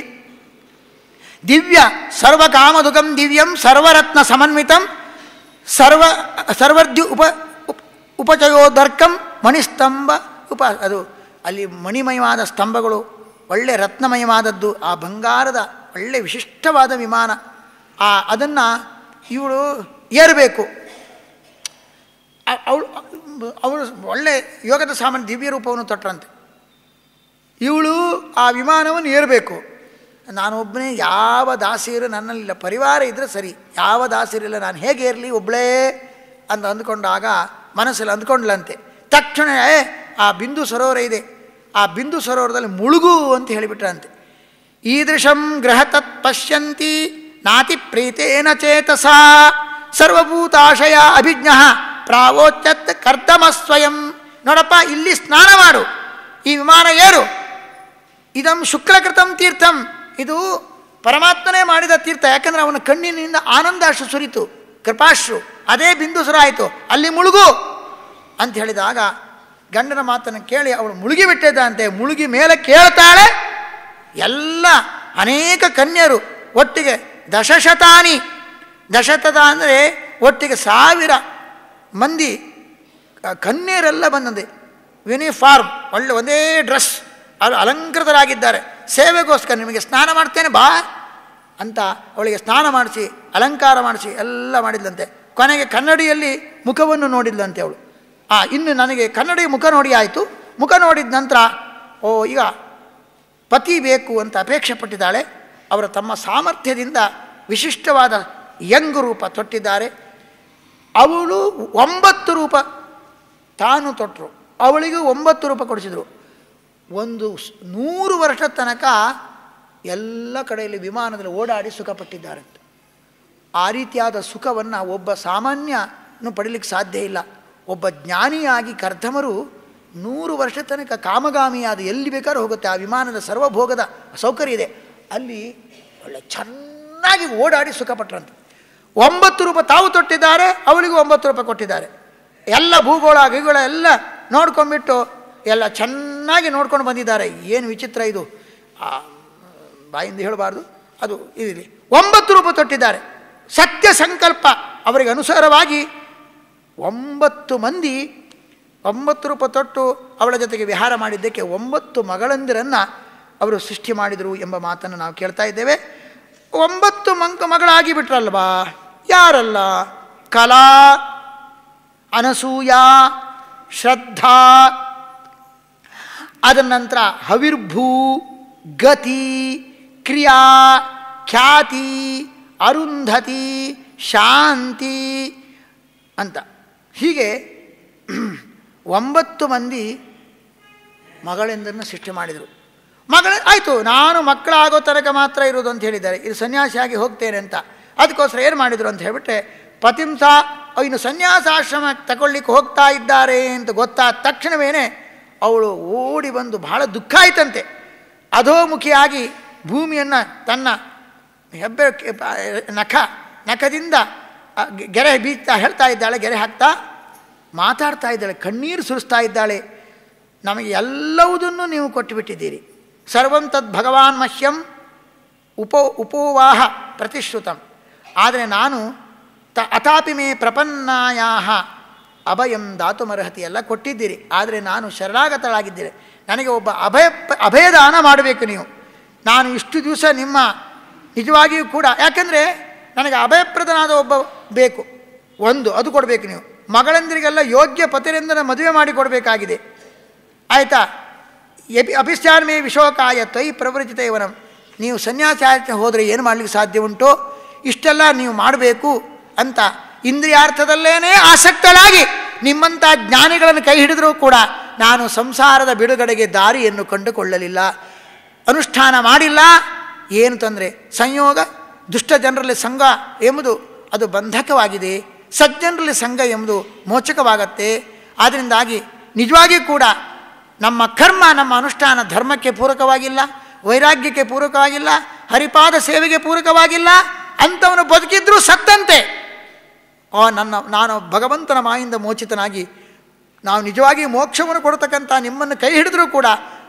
ದಿವ್ಯ ಸರ್ವಕಾಮದುಗಂ ದಿವ್ಯಂ ಸರ್ವರತ್ನ ಸಮನ್ವಿತಂ ಸರ್ವ ಸರ್ವರ್ದ್ಯು ಉಪ ಉಪ್- ಉಪಚಯೋದರ್ಕಂ ಮಣಿಸ್ತಂಭ ಉಪ ಅದು ಅಲ್ಲಿ ಮಣಿಮಯವಾದ ಸ್ತಂಭಗಳು ಒಳ್ಳೆ ರತ್ನಮಯವಾದದ್ದು ಆ ಬಂಗಾರದ ಒಳ್ಳೆ ವಿಶಿಷ್ಟವಾದ ವಿಮಾನ ಆ ಅದನ್ನು ಇವಳು ಏರಬೇಕು ಅವಳು ಅವಳು ಒಳ್ಳೆ ಯೋಗದ ಸಾಮಾನ್ಯ ದಿವ್ಯ ರೂಪವನ್ನು ತೊಟ್ಟರಂತೆ ಇವಳು ಆ ವಿಮಾನವನ್ನು ಏರಬೇಕು ನಾನೊಬ್ಬನೇ ಯಾವ ದಾಸಿಯರು ನನ್ನಲ್ಲಿಲ್ಲ ಪರಿವಾರ ಇದ್ದರೆ ಸರಿ ಯಾವ ದಾಸಿಯರಿಲ್ಲ ನಾನು ಹೇಗೆ ಇರಲಿ ಒಬ್ಬಳೇ ಅಂತ ಅಂದ್ಕೊಂಡಾಗ ಮನಸ್ಸಲ್ಲಿ ಅಂದ್ಕೊಂಡ್ಲಂತೆ ತಕ್ಷಣ ಏ, ಆ ಬಿಂದು ಸರೋವರ ಇದೆ ಆ ಬಿಂದು ಸರೋವರದಲ್ಲಿ ಮುಳುಗು ಅಂತ ಹೇಳಿಬಿಟ್ರಂತೆ ಈದೃಶಂ ಗ್ರಹ ತತ್ ಪಶ್ಯಂತಿ ನಾತಿ ಪ್ರೀತೇನ ಚೇತಸ ಸರ್ವಭೂತಾಶಯ ಅಭಿಜ್ಞ ಪ್ರಾವೋಚ್ಯತ್ ಕರ್ದಮ ಸ್ವಯಂ ನೋಡಪ್ಪ ಇಲ್ಲಿ ಸ್ನಾನ ಮಾಡು ಈ ವಿಮಾನ ಏರು ಇದಂ ಶುಕ್ಲಕೃತಂ ತೀರ್ಥಂ ಇದು ಪರಮಾತ್ಮನೇ ಮಾಡಿದ ತೀರ್ಥ ಯಾಕಂದ್ರೆ ಅವನ ಕಣ್ಣಿನಿಂದ ಆನಂದಾಶ್ರು ಸುರಿತು ಕೃಪಾಶ್ರು ಅದೇ ಬಿಂದುಸುರ ಆಯಿತು ಅಲ್ಲಿ ಮುಳುಗು ಅಂತ ಹೇಳಿದಾಗ ಗಂಡನ ಮಾತನ್ನು ಕೇಳಿ ಅವಳು ಮುಳುಗಿ ಬಿಟ್ಟಿದ್ದಂತೆ ಮುಳುಗಿ ಮೇಲೆ ಕೇಳ್ತಾಳೆ ಎಲ್ಲ ಅನೇಕ ಕನ್ಯರು ಒಟ್ಟಿಗೆ ದಶಶತಾನಿ ದಶತದ ಅಂದರೆ ಒಟ್ಟಿಗೆ ಸಾವಿರ ಮಂದಿ ಕ- ಕನ್ಯರೆಲ್ಲ ಬಂದಂದೆ ಯೂನಿಫಾರ್ಮ್ ಒಳ್ಳೆ ಒಂದೇ ಡ್ರೆಸ್ ಅವರು ಅಲಂಕೃತರಾಗಿದ್ದಾರೆ ಸೇವೆಗೋಸ್ಕರ ನಿಮಗೆ ಸ್ನಾನ ಮಾಡ್ತೇನೆ ಬಾ ಅಂತ ಅವಳಿಗೆ ಸ್ನಾನ ಮಾಡಿಸಿ ಅಲಂಕಾರ ಮಾಡಿಸಿ ಎಲ್ಲ ಮಾಡಿದ್ಲಂತೆ ಕೊನೆಗೆ ಕನ್ನಡಿಯಲ್ಲಿ ಮುಖವನ್ನು ನೋಡಿದ್ಲಂತೆ ಅವಳು ಆ ಇನ್ನು ನನಗೆ ಕನ್ನಡಿ ಮುಖ ನೋಡಿ ಆಯಿತು ಮುಖ ನೋಡಿದ ನಂತರ ಓ ಈಗ ಪತಿ ಬೇಕು ಅಂತ ಅಪೇಕ್ಷೆ ಪಟ್ಟಿದ್ದಾಳೆ ಅವರ ತಮ್ಮ ಸಾಮರ್ಥ್ಯದಿಂದ ವಿಶಿಷ್ಟವಾದ ಯಂಗ್ ರೂಪ ತೊಟ್ಟಿದ್ದಾರೆ ಅವಳು ಒಂಬತ್ತು ರೂಪ ತಾನು ತೊಟ್ಟರು ಅವಳಿಗೂ ಒಂಬತ್ತು ರೂಪ ಕೊಡಿಸಿದರು ಒಂದು ಸ್- ನೂರು ವರ್ಷ ತನಕ ಎಲ್ಲ ಕಡೆಯಲ್ಲಿ ವಿಮಾನದಲ್ಲಿ ಓಡಾಡಿ ಸುಖಪಟ್ಟಿದ್ದಾರಂತೆ ಆ ರೀತಿಯಾದ ಸುಖವನ್ನು ಒಬ್ಬ ಸಾಮಾನ್ಯನು ಪಡೀಲಿಕ್ಕೆ ಸಾಧ್ಯ ಇಲ್ಲ ಒಬ್ಬ ಜ್ಞಾನಿಯಾಗಿ ಕರ್ಧಮರು ನೂರು ವರ್ಷ ತನಕ ಕಾಮಗಾಮಿಯಾದ ಎಲ್ಲಿ ಬೇಕಾದ್ರೂ ಹೋಗುತ್ತೆ ಆ ವಿಮಾನದ ಸರ್ವಭೋಗದ ಸೌಕರ್ಯ ಇದೆ ಅಲ್ಲಿ ಒಳ್ಳೆ ಚೆನ್ನಾಗಿ ಓಡಾಡಿ ಸುಖಪಟ್ರಂತೆ ಒಂಬತ್ತು ರೂಪಾಯಿ ತಾವು ತೊಟ್ಟಿದ್ದಾರೆ ಅವಳಿಗೂ ಒಂಬತ್ತು ರೂಪಾಯಿ ಕೊಟ್ಟಿದ್ದಾರೆ ಎಲ್ಲ ಭೂಗೋಳ ಗಿಗೋಳ ಎಲ್ಲ ನೋಡ್ಕೊಂಡ್ಬಿಟ್ಟು ಎಲ್ಲ ಚೆನ್ನಾಗಿ ನೋಡ್ಕೊಂಡು ಬಂದಿದ್ದಾರೆ ಏನು ವಿಚಿತ್ರ ಇದು ಆ, ಬಾಯಿಂದ ಹೇಳಬಾರ್ದು ಅದು ಇದಿರಲಿ ಒಂಬತ್ತು ರೂಪಾಯಿ ತೊಟ್ಟಿದ್ದಾರೆ ಸತ್ಯ ಸಂಕಲ್ಪ ಅವರಿಗೆ ಅನುಸಾರವಾಗಿ ಒಂಬತ್ತು ಮಂದಿ ಒಂಬತ್ತು ರೂಪಾಯಿ ತೊಟ್ಟು ಅವಳ ಜೊತೆಗೆ ವಿಹಾರ ಮಾಡಿದ್ದಕ್ಕೆ ಒಂಬತ್ತು ಮಗಳಂದಿರನ್ನು ಅವರು ಸೃಷ್ಟಿ ಮಾಡಿದರು ಎಂಬ ಮಾತನ್ನು ನಾವು ಕೇಳ್ತಾ ಇದ್ದೇವೆ ಒಂಬತ್ತು ಮಂಕ ಮಗಳಾಗಿ ಬಿಟ್ರಲ್ವಾ ಯಾರಲ್ಲ ಕಲಾ ಅನಸೂಯ ಶ್ರದ್ಧಾ ಅದರ ನಂತರ ಹವಿರ್ಭೂ ಗತಿ ಕ್ರಿಯಾ ಖ್ಯಾತಿ ಅರುಂಧತಿ ಶಾಂತಿ ಅಂತ ಹೀಗೆ ಒಂಬತ್ತು ಮಂದಿ ಮಗಳೆಂದರನ್ನು ಸೃಷ್ಟಿ ಮಾಡಿದರು ಮಗಳ ಆಯಿತು ನಾನು ಮಕ್ಕಳಾಗೋ ತನಕ ಮಾತ್ರ ಇರೋದು ಅಂತ ಹೇಳಿದ್ದಾರೆ ಇದು ಸನ್ಯಾಸಿಯಾಗಿ ಹೋಗ್ತೇನೆ ಅಂತ ಅದಕ್ಕೋಸ್ಕರ ಏನು ಮಾಡಿದರು ಅಂತ ಹೇಳಿಬಿಟ್ರೆ ಪತಿಂಸ ಇನ್ನು ಸನ್ಯಾಸಾಶ್ರಮ ತಗೊಳ್ಳಿಕ್ಕೆ ಹೋಗ್ತಾ ಇದ್ದಾರೆ ಅಂತ ಗೊತ್ತಾದ ತಕ್ಷಣವೇ ಅವಳು ಓಡಿ ಬಂದು ಬಹಳ ದುಃಖ ಆಯ್ತಂತೆ ಅಧೋಮುಖಿಯಾಗಿ ಭೂಮಿಯನ್ನು ತನ್ನ ಹೆಬ್ಬೆ ನಖ ನಖದಿಂದ ಆ, ಗೆ- ಗೆರೆ ಬೀಗ್ತಾ ಹೇಳ್ತಾ ಇದ್ದಾಳೆ ಗೆರೆ ಹಾಕ್ತಾ ಮಾತಾಡ್ತಾ ಇದ್ದಾಳೆ ಕಣ್ಣೀರು ಸುರಿಸ್ತಾ ಇದ್ದಾಳೆ ನಮಗೆ ಎಲ್ಲವುದನ್ನು ನೀವು ಕೊಟ್ಟುಬಿಟ್ಟಿದ್ದೀರಿ ಸರ್ವಂ ತದ್ ಭಗವಾನ್ ಮಹ್ಯಂ ಉಪೋ ಉಪೋವಾಹ ಪ್ರತಿಶ್ರುತಂ ಆದರೆ ನಾನು ತ ಅಥಾಪಿ ಮೇ ಪ್ರಪನ್ನಾಯ ಅಭಯಂ ದಾತುಮರ್ಹತಿ ಎಲ್ಲ ಕೊಟ್ಟಿದ್ದೀರಿ ಆದರೆ ನಾನು ಶರಣಾಗತಳಾಗಿದ್ದೀರಿ ನನಗೆ ಒಬ್ಬ ಅಭಯ ಅಭಯದಾನ ಮಾಡಬೇಕು ನೀವು ನಾನು ಇಷ್ಟು ದಿವಸ ನಿಮ್ಮ ನಿಜವಾಗಿಯೂ ಕೂಡ ಯಾಕಂದರೆ ನನಗೆ ಅಭಯಪ್ರದನಾದ ಒಬ್ಬ ಬೇಕು ಒಂದು ಅದು ಕೊಡಬೇಕು ನೀವು ಮಗಳಂದರಿಗೆಲ್ಲ ಯೋಗ್ಯ ಪತಿರೆಂದನ ಮದುವೆ ಮಾಡಿ ಕೊಡಬೇಕಾಗಿದೆ ಆಯಿತಾ ಎಪಿ ಅಭಿಶ್ಚಾರ್ಮೇ ವಿಶೋಕಾಯ ತೈ ಪ್ರವೃತ್ತಿತ ಇವನಂ ನೀವು ಸನ್ಯಾಸಾಚರಣೆ ಹೋದರೆ ಏನು ಮಾಡಲಿಕ್ಕೆ ಸಾಧ್ಯ ಉಂಟು ಇಷ್ಟೆಲ್ಲ ನೀವು ಮಾಡಬೇಕು ಅಂತ ಇಂದ್ರಿಯಾರ್ಥದಲ್ಲೇನೇ ಆಸಕ್ತಳಾಗಿ ನಿಮ್ಮಂಥ ಜ್ಞಾನಿಗಳನ್ನು ಕೈ ಹಿಡಿದರೂ ಕೂಡ ನಾನು ಸಂಸಾರದ ಬಿಡುಗಡೆಗೆ ದಾರಿಯನ್ನು ಕಂಡುಕೊಳ್ಳಲಿಲ್ಲ ಅನುಷ್ಠಾನ ಮಾಡಿಲ್ಲ ಏನು ತೊಂದರೆ ಸಂಯೋಗ ದುಷ್ಟ ಜನರಲ್ಲಿ ಸಂಘ ಎಂಬುದು ಅದು ಬಂಧಕವಾಗಿದೆ ಸಜ್ಜನರಲ್ಲಿ ಸಂಘ ಎಂಬುದು ಮೋಚಕವಾಗತ್ತೆ ಆದ್ದರಿಂದಾಗಿ ನಿಜವಾಗಿಯೂ ಕೂಡ ನಮ್ಮ ಕರ್ಮ ನಮ್ಮ ಅನುಷ್ಠಾನ ಧರ್ಮಕ್ಕೆ ಪೂರಕವಾಗಿಲ್ಲ ವೈರಾಗ್ಯಕ್ಕೆ ಪೂರಕವಾಗಿಲ್ಲ ಹರಿಪಾದ ಸೇವೆಗೆ ಪೂರಕವಾಗಿಲ್ಲ ಅಂಥವನು ಬದುಕಿದ್ರೂ ಸತ್ತಂತೆ ಆ ನನ್ನ ನಾನು ಭಗವಂತನ ಮಾಯಿಂದ ಮೋಚಿತನಾಗಿ ನಾವು ನಿಜವಾಗಿ ಮೋಕ್ಷವನ್ನು ಕೊಡ್ತಕ್ಕಂಥ ನಿಮ್ಮನ್ನು ಕೈ ಹಿಡಿದ್ರೂ ಕೂಡ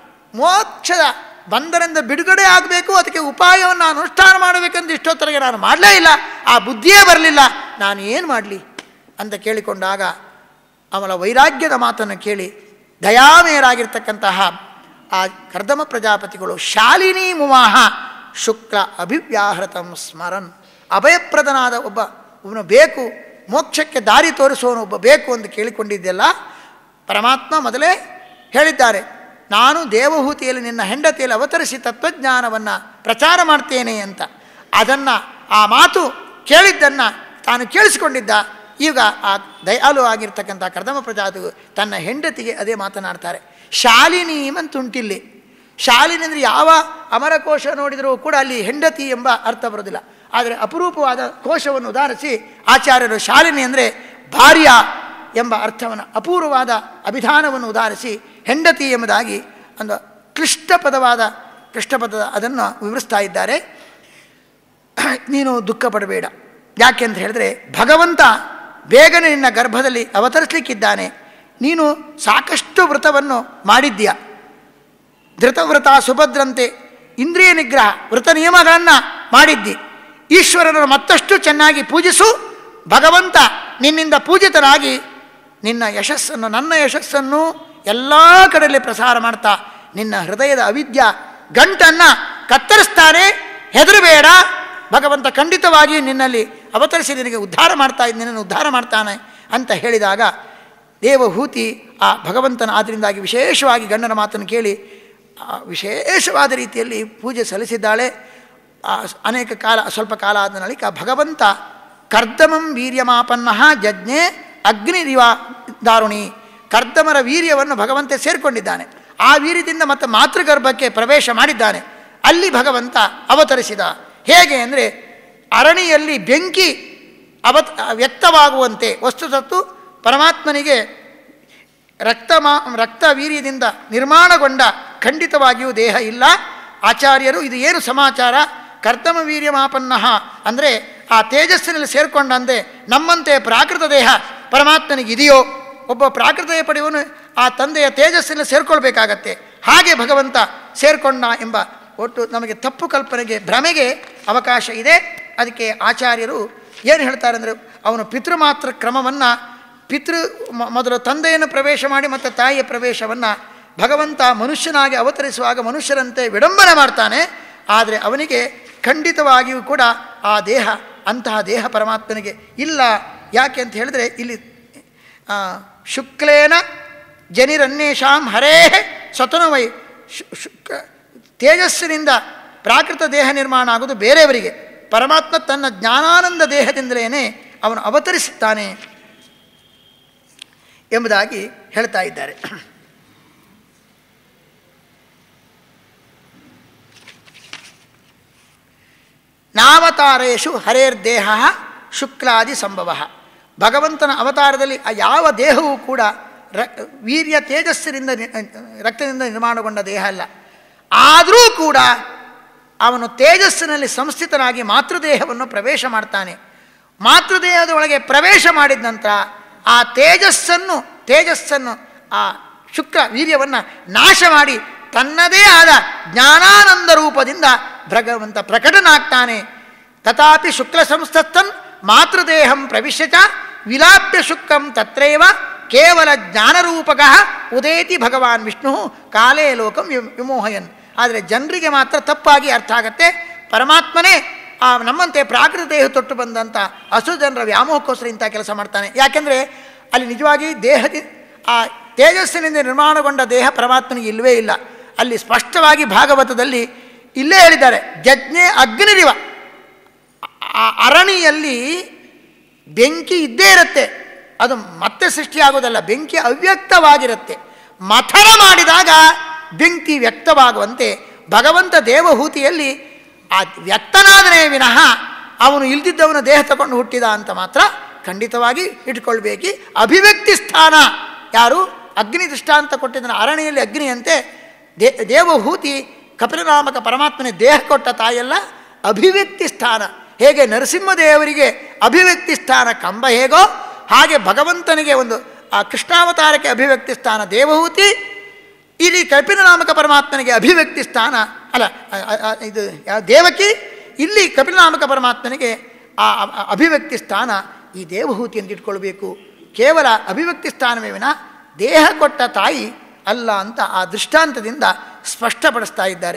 ಮೋಕ್ಷದ ಬಂದರಿಂದ ಬಿಡುಗಡೆ ಆಗಬೇಕು ಅದಕ್ಕೆ ಉಪಾಯವನ್ನು ನಾನು ಅನುಷ್ಠಾನ ಮಾಡಬೇಕಂತ ಇಷ್ಟೊತ್ತರೆಗೆ ನಾನು ಮಾಡಲೇ ಇಲ್ಲ ಆ ಬುದ್ಧಿಯೇ ಬರಲಿಲ್ಲ ನಾನು ಏನು ಮಾಡಲಿ ಅಂತ ಕೇಳಿಕೊಂಡಾಗ ಅವಳ ವೈರಾಗ್ಯದ ಮಾತನ್ನು ಕೇಳಿ ದಯಾಮಯರಾಗಿರ್ತಕ್ಕಂತಹ ಆ ಕರ್ದಮ ಪ್ರಜಾಪತಿಗಳು ಶಾಲಿನಿ ಮುವಾಹ ಶುಕ್ಲ ಅಭಿವ್ಯಾಹೃತಂ ಸ್ಮರನ್ ಅಭಯಪ್ರದನಾದ ಒಬ್ಬ ಒಬ್ಬನು ಬೇಕು ಮೋಕ್ಷಕ್ಕೆ ದಾರಿ ತೋರಿಸುವವನು ಒಬ್ಬ ಬೇಕು ಎಂದು ಕೇಳಿಕೊಂಡಿದ್ದೆಲ್ಲ ಪರಮಾತ್ಮ ಮೊದಲೇ ಹೇಳಿದ್ದಾರೆ ನಾನು ದೇವಹೂತಿಯಲ್ಲಿ ನಿನ್ನ ಹೆಂಡತಿಯಲ್ಲಿ ಅವತರಿಸಿ ತತ್ವಜ್ಞಾನವನ್ನು ಪ್ರಚಾರ ಮಾಡ್ತೇನೆ ಅಂತ ಅದನ್ನು ಆ ಮಾತು ಕೇಳಿದ್ದನ್ನು ತಾನು ಕೇಳಿಸಿಕೊಂಡಿದ್ದ ಈಗ ಆ ದಯಾಲು ಆಗಿರ್ತಕ್ಕಂಥ ಕರ್ದಮ ಪ್ರಜಾತಿಗೂ ತನ್ನ ಹೆಂಡತಿಗೆ ಅದೇ ಮಾತನಾಡ್ತಾರೆ ಶಾಲಿನಿ ಅಂತುಂಟಿಲ್ಲಿ ಶಾಲಿನಿ ಅಂದರೆ ಯಾವ ಅಮರಕೋಶ ನೋಡಿದರೂ ಕೂಡ ಅಲ್ಲಿ ಹೆಂಡತಿ ಎಂಬ ಅರ್ಥ ಬರೋದಿಲ್ಲ ಆದರೆ ಅಪರೂಪವಾದ ಕೋಶವನ್ನು ಉದಾಹರಿಸಿ ಆಚಾರ್ಯರು ಶಾಲಿನಿ ಅಂದರೆ ಭಾರ್ಯ ಎಂಬ ಅರ್ಥವನ್ನು ಅಪೂರ್ವವಾದ ಅಭಿಧಾನವನ್ನು ಉದಾಹರಿಸಿ ಹೆಂಡತಿ ಎಂಬುದಾಗಿ ಒಂದು ಕ್ಲಿಷ್ಟ ಪದವಾದ ಕೃಷ್ಣಪದ ಅದನ್ನು ವಿವರಿಸ್ತಾ ಇದ್ದಾರೆ ನೀನು ದುಃಖ ಪಡಬೇಡ ಯಾಕೆ ಅಂತ ಹೇಳಿದ್ರೆ ಭಗವಂತ ಬೇಗನೆ ನಿನ್ನ ಗರ್ಭದಲ್ಲಿ ಅವತರಿಸಲಿಕ್ಕಿದ್ದಾನೆ ನೀನು ಸಾಕಷ್ಟು ವ್ರತವನ್ನು ಮಾಡಿದ್ದೀಯ ಧೃತವ್ರತ ಸುಭದ್ರಂತೆ ಇಂದ್ರಿಯ ನಿಗ್ರಹ ವ್ರತ ನಿಯಮಗಳನ್ನು ಮಾಡಿದ್ದಿ ಈಶ್ವರನನ್ನು ಮತ್ತಷ್ಟು ಚೆನ್ನಾಗಿ ಪೂಜಿಸು ಭಗವಂತ ನಿನ್ನಿಂದ ಪೂಜಿತನಾಗಿ ನಿನ್ನ ಯಶಸ್ಸನ್ನು ನನ್ನ ಯಶಸ್ಸನ್ನು ಎಲ್ಲ ಕಡೆಯಲ್ಲಿ ಪ್ರಸಾರ ಮಾಡ್ತಾ ನಿನ್ನ ಹೃದಯದ ಅವಿದ್ಯ ಗಂಟನ್ನು ಕತ್ತರಿಸ್ತಾನೆ ಹೆದರಬೇಡ ಭಗವಂತ ಖಂಡಿತವಾಗಿ ನಿನ್ನಲ್ಲಿ ಅವತರಿಸಿ ನಿನಗೆ ಉದ್ಧಾರ ಮಾಡ್ತಾ ನಿನ್ನನ್ನು ಉದ್ಧಾರ ಮಾಡ್ತಾನೆ ಅಂತ ಹೇಳಿದಾಗ ದೇವಹೂತಿ ಆ ಭಗವಂತನ ಆದ್ದರಿಂದಾಗಿ ವಿಶೇಷವಾಗಿ ಗಂಡನ ಮಾತನ್ನು ಕೇಳಿ ಆ ವಿಶೇಷವಾದ ರೀತಿಯಲ್ಲಿ ಪೂಜೆ ಸಲ್ಲಿಸಿದ್ದಾಳೆ ಆ ಅನೇಕ ಕಾಲ ಸ್ವಲ್ಪ ಕಾಲ ಆದ ನಳಿಕ ಭಗವಂತ ಕರ್ದಮಂ ವೀರ್ಯಮಾಪನ್ನ ಜಜ್ಞೆ ಅಗ್ನಿರಿವ ದಾರುಣಿ ಕರ್ದಮರ ವೀರ್ಯವನ್ನು ಭಗವಂತ ಸೇರಿಕೊಂಡಿದ್ದಾನೆ ಆ ವೀರ್ಯದಿಂದ ಮತ್ತೆ ಮಾತೃಗರ್ಭಕ್ಕೆ ಪ್ರವೇಶ ಮಾಡಿದ್ದಾನೆ ಅಲ್ಲಿ ಭಗವಂತ ಅವತರಿಸಿದ ಹೇಗೆ ಅಂದರೆ ಅರಣಿಯಲ್ಲಿ ಬೆಂಕಿ ಅವತ್ ವ್ಯಕ್ತವಾಗುವಂತೆ ವಸ್ತುತತ್ತು ಪರಮಾತ್ಮನಿಗೆ ರಕ್ತ ಮಾ ರಕ್ತ ವೀರ್ಯದಿಂದ ನಿರ್ಮಾಣಗೊಂಡ ಖಂಡಿತವಾಗಿಯೂ ದೇಹ ಇಲ್ಲ ಆಚಾರ್ಯರು ಇದು ಏನು ಸಮಾಚಾರ ಕರ್ತಮ ವೀರ್ಯಮಾಪನ್ನ ಅಂದರೆ ಆ ತೇಜಸ್ಸಿನಲ್ಲಿ ಸೇರಿಕೊಂಡಂತೆ ನಮ್ಮಂತೆ ಪ್ರಾಕೃತ ದೇಹ ಪರಮಾತ್ಮನಿಗೆ ಇದೆಯೋ ಒಬ್ಬ ಪ್ರಾಕೃತ ದೇಹ ಪಡೆಯುವನು ಆ ತಂದೆಯ ತೇಜಸ್ಸಿನಲ್ಲಿ ಸೇರ್ಕೊಳ್ಬೇಕಾಗತ್ತೆ ಹಾಗೆ ಭಗವಂತ ಸೇರ್ಕೊಂಡ ಎಂಬ ಒಟ್ಟು ನಮಗೆ ತಪ್ಪು ಕಲ್ಪನೆಗೆ ಭ್ರಮೆಗೆ ಅವಕಾಶ ಇದೆ ಅದಕ್ಕೆ ಆಚಾರ್ಯರು ಏನು ಹೇಳ್ತಾರೆ ಅಂದರೆ ಅವನು ಪಿತೃಮಾತ್ರ ಕ್ರಮವನ್ನು ಪಿತೃ ಮ- ಮೊದಲು ತಂದೆಯನ್ನು ಪ್ರವೇಶ ಮಾಡಿ ಮತ್ತು ತಾಯಿಯ ಪ್ರವೇಶವನ್ನು ಭಗವಂತ ಮನುಷ್ಯನಾಗಿ ಅವತರಿಸುವಾಗ ಮನುಷ್ಯರಂತೆ ವಿಡಂಬನೆ ಮಾಡ್ತಾನೆ ಆದರೆ ಅವನಿಗೆ ಖಂಡಿತವಾಗಿಯೂ ಕೂಡ ಆ ದೇಹ ಅಂತಹ ದೇಹ ಪರಮಾತ್ಮನಿಗೆ ಇಲ್ಲ ಯಾಕೆ ಅಂತ ಹೇಳಿದ್ರೆ ಇಲ್ಲಿ ಆ, ಶುಕ್ಲೇನ ಜನಿರನ್ಯೇಷಾಂ ಹರೇ ಸ್ವತನುವೈ ಶು ಶುಕ್ ತೇಜಸ್ಸಿನಿಂದ ಪ್ರಾಕೃತ ದೇಹ ನಿರ್ಮಾಣ ಆಗೋದು ಬೇರೆಯವರಿಗೆ ಪರಮಾತ್ಮ ತನ್ನ ಜ್ಞಾನಾನಂದ ದೇಹದಿಂದಲೇ ಅವನು ಅವತರಿಸುತ್ತಾನೆ ಎಂಬುದಾಗಿ ಹೇಳ್ತಾ ಇದ್ದಾರೆ ನಾವತಾರೇಶು ಹರೇರ್ದೇಹ ಶುಕ್ಲಾದಿ ಸಂಭವ ಭಗವಂತನ ಅವತಾರದಲ್ಲಿ ಆ ಯಾವ ದೇಹವೂ ಕೂಡ ರ ವೀರ್ಯ ತೇಜಸ್ಸಿನಿಂದ ನಿ- ರಕ್ತದಿಂದ ನಿರ್ಮಾಣಗೊಂಡ ದೇಹ ಅಲ್ಲ ಆದರೂ ಕೂಡ ಅವನು ತೇಜಸ್ಸಿನಲ್ಲಿ ಸಂಸ್ಥಿತನಾಗಿ ಮಾತೃದೇಹವನ್ನು ಪ್ರವೇಶ ಮಾಡ್ತಾನೆ ಮಾತೃದೇಹದ ಒಳಗೆ ಪ್ರವೇಶ ಮಾಡಿದ ನಂತರ ಆ ತೇಜಸ್ಸನ್ನು ತೇಜಸ್ಸನ್ನು ಆ ಶುಕ್ರ ವೀರ್ಯವನ್ನು ನಾಶ ಮಾಡಿ ತನ್ನದೇ ಆದ ಜ್ಞಾನಾನಂದ ರೂಪದಿಂದ ಭಗವಂತ ಪ್ರಕಟನಾಗ್ತಾನೆ ತಥಾಪಿ ಶುಕ್ಲ ಸಂಸ್ಥನ್ ಮಾತೃದೇಹಂ ಪ್ರವಿಶ್ಯ ಚ ವಿಲಾಪ್ಯ ಶುಕ್ರಂ ತತ್ರೈವ ಕೇವಲ ಜ್ಞಾನರೂಪಕ ಉದೇತಿ ಭಗವಾನ್ ವಿಷ್ಣು ಕಾಲೇ ಲೋಕಂ ವಿಮ್- ವಿಮೋಹಯನ್ ಆದರೆ ಜನರಿಗೆ ಮಾತ್ರ ತಪ್ಪಾಗಿ ಅರ್ಥ ಆಗತ್ತೆ ಪರಮಾತ್ಮನೇ ಆ ನಮ್ಮಂತೆ ಪ್ರಾಕೃತ ದೇಹ ತೊಟ್ಟು ಬಂದಂಥ ಹಸು ಜನರ ವ್ಯಾಮೋಹಕ್ಕೋಸ್ಕರ ಇಂಥ ಕೆಲಸ ಮಾಡ್ತಾನೆ ಯಾಕೆಂದರೆ ಅಲ್ಲಿ ನಿಜವಾಗಿ ದೇಹದಿ ಆ ತೇಜಸ್ಸಿನಿಂದ ನಿರ್ಮಾಣಗೊಂಡ ದೇಹ ಪರಮಾತ್ಮನಿಗೆ ಇಲ್ಲವೇ ಇಲ್ಲ ಅಲ್ಲಿ ಸ್ಪಷ್ಟವಾಗಿ ಭಾಗವತದಲ್ಲಿ ಇಲ್ಲೇ ಹೇಳಿದ್ದಾರೆ ಜಜ್ಞೆ ಅಗ್ನಿರಿವ ಆ ಅರಣಿಯಲ್ಲಿ ಬೆಂಕಿ ಇದ್ದೇ ಇರುತ್ತೆ ಅದು ಮತ್ತೆ ಸೃಷ್ಟಿಯಾಗೋದಲ್ಲ ಬೆಂಕಿ ಅವ್ಯಕ್ತವಾಗಿರುತ್ತೆ ಮಥನ ಮಾಡಿದಾಗ ಬೆಂಕಿ ವ್ಯಕ್ತವಾಗುವಂತೆ ಭಗವಂತ ದೇವಹೂತಿಯಲ್ಲಿ ಆ ವ್ಯಕ್ತನಾದನೇ ವಿನಃ ಅವನು ಇಲ್ದಿದ್ದವನ ದೇಹ ತಗೊಂಡು ಹುಟ್ಟಿದ ಅಂತ ಮಾತ್ರ ಖಂಡಿತವಾಗಿ ಇಟ್ಕೊಳ್ಬೇಕು ಅಭಿವ್ಯಕ್ತಿ ಸ್ಥಾನ ಯಾರು ಅಗ್ನಿ ದೃಷ್ಟಾಂತ ಕೊಟ್ಟಿದ್ದನ ಅರಣ್ಯಲ್ಲಿ ಅಗ್ನಿಯಂತೆ ದೇ ದೇವಹೂತಿ ಕಪಿಲನಾಮಕ ಪರಮಾತ್ಮನ ದೇಹ ಕೊಟ್ಟ ತಾಯಲ್ಲ ಅಭಿವ್ಯಕ್ತಿ ಸ್ಥಾನ ಹೇಗೆ ನರಸಿಂಹದೇವರಿಗೆ ಅಭಿವ್ಯಕ್ತಿ ಸ್ಥಾನ ಕಂಬ ಹೇಗೋ ಹಾಗೆ ಭಗವಂತನಿಗೆ ಒಂದು ಆ ಕೃಷ್ಣಾವತಾರಕ್ಕೆ ಅಭಿವ್ಯಕ್ತಿ ಸ್ಥಾನ ದೇವಹೂತಿ ಇಲ್ಲಿ ಕಪಿಲನಾಮಕ ಪರಮಾತ್ಮನಿಗೆ ಅಭಿವ್ಯಕ್ತಿ ಸ್ಥಾನ ಅಲ್ಲ ಆ- ಆ- ಆ- ಇದು ಯಾವ- ದೇವಕಿ ಇಲ್ಲಿ ಕಪಿಲನಾಮಕ ಪರಮಾತ್ಮನಿಗೆ ಆ ಆ- ಆ ಅಭಿವ್ಯಕ್ತಿ ಸ್ಥಾನ ಈ ದೇವಹೂತಿಯನ್ನು ಇಟ್ಕೊಳ್ಬೇಕು ಕೇವಲ ಅಭಿವ್ಯಕ್ತಿ ಸ್ಥಾನವೇ ವಿನ ದೇಹ ಕೊಟ್ಟ ತಾಯಿ ಅಲ್ಲ ಅಂತ ಆ ದೃಷ್ಟಾಂತದಿಂದ ಸ್ಪಷ್ಟಪಡಿಸ್ತಾ ಇದ್ದಾರೆ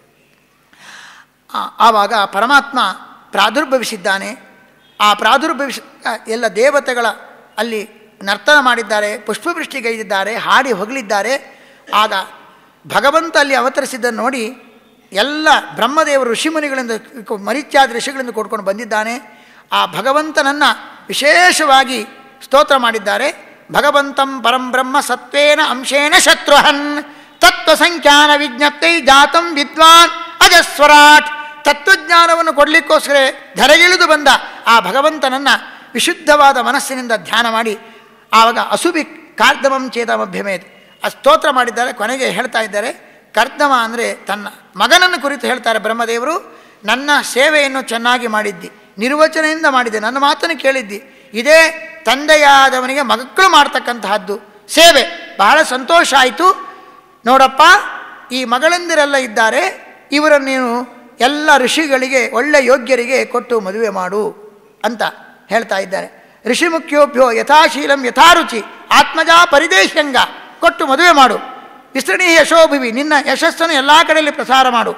ಆ- ಆವಾಗ ಪರಮಾತ್ಮ ಪ್ರಾದುರ್ಭವಿಸಿದ್ದಾನೆ ಆ ಪ್ರಾದುರ್ಭವಿಸ ಎಲ್ಲ ದೇವತೆಗಳ ಅಲ್ಲಿ ನರ್ತನ ಮಾಡಿದ್ದಾರೆ ಪುಷ್ಪವೃಷ್ಟಿಗೈದಿದ್ದಾರೆ ಹಾಡಿ ಹೊಗಳಿದ್ದಾರೆ ಆಗ ಭಗವಂತ ಅಲ್ಲಿ ಅವತರಿಸಿದ್ದನ್ನು ನೋಡಿ ಎಲ್ಲ ಬ್ರಹ್ಮದೇವರು ಋಷಿಮುನಿಗಳಿಂದ ಕ- ಮರಿತ್ಯಾದ ಋಷಿಗಳಿಂದ ಕೊಡ್ಕೊಂಡು ಬಂದಿದ್ದಾನೆ ಆ ಭಗವಂತನನ್ನು ವಿಶೇಷವಾಗಿ ಸ್ತೋತ್ರ ಮಾಡಿದ್ದಾರೆ ಭಗವಂತಂ ಪರಂ ಬ್ರಹ್ಮ ಸತ್ವೇನ ಅಂಶೇನ ಶತ್ರುಹನ್ ತತ್ವ ಸಂಖ್ಯಾನ ವಿಜ್ಞಪ್ತೈ ಜಾತಂ ವಿದ್ವಾನ್ ಅಜಸ್ವರಾಟ್ ತತ್ವಜ್ಞಾನವನ್ನು ಕೊಡಲಿಕ್ಕೋಸ್ಕರ ಧರೆಗಿಳಿದು ಬಂದ ಆ ಭಗವಂತನನ್ನು ವಿಶುದ್ಧವಾದ ಮನಸ್ಸಿನಿಂದ ಧ್ಯಾನ ಮಾಡಿ ಆವಾಗ ಅಸುಬಿ ಕಾರ್ದಮಂ ಚೇತಮಭ್ಯಮೇತ್ ಆ ಸ್ತೋತ್ರ ಮಾಡಿದ್ದಾರೆ ಕೊನೆಗೆ ಹೇಳ್ತಾ ಇದ್ದಾರೆ ಕರ್ದಮ ಅಂದರೆ ತನ್ನ ಮಗನನ್ನು ಕುರಿತು ಹೇಳ್ತಾರೆ ಬ್ರಹ್ಮದೇವರು ನನ್ನ ಸೇವೆಯನ್ನು ಚೆನ್ನಾಗಿ ಮಾಡಿದ್ದಿ ನಿರ್ವಚನೆಯಿಂದ ಮಾಡಿದ್ದೆ ನನ್ನ ಮಾತನ್ನು ಕೇಳಿದ್ದಿ ಇದೇ ತಂದೆಯಾದವನಿಗೆ ಮಕ್ಕಳು ಮಾಡ್ತಕ್ಕಂತಹದ್ದು ಸೇವೆ ಬಹಳ ಸಂತೋಷ ಆಯಿತು ನೋಡಪ್ಪ ಈ ಮಗಳಂದಿರೆಲ್ಲ ಇದ್ದಾರೆ ಇವರನ್ನು ನೀನು ಎಲ್ಲ ಋಷಿಗಳಿಗೆ ಒಳ್ಳೆ ಯೋಗ್ಯರಿಗೆ ಕೊಟ್ಟು ಮದುವೆ ಮಾಡು ಅಂತ ಹೇಳ್ತಾ ಇದ್ದಾರೆ ಋಷಿ ಮುಖ್ಯೋಭ್ಯೋ ಯಥಾಶೀಲಂ ಯಥಾರುಚಿ ಆತ್ಮಜಾ ಪರಿದೇಶಂಗ ಕೊಟ್ಟು ಮದುವೆ ಮಾಡು ವಿಸ್ತರಣಿ ಯಶೋಭಿವಿ ನಿನ್ನ ಯಶಸ್ಸನ್ನು ಎಲ್ಲ ಕಡೆಯಲ್ಲಿ ಪ್ರಸಾರ ಮಾಡು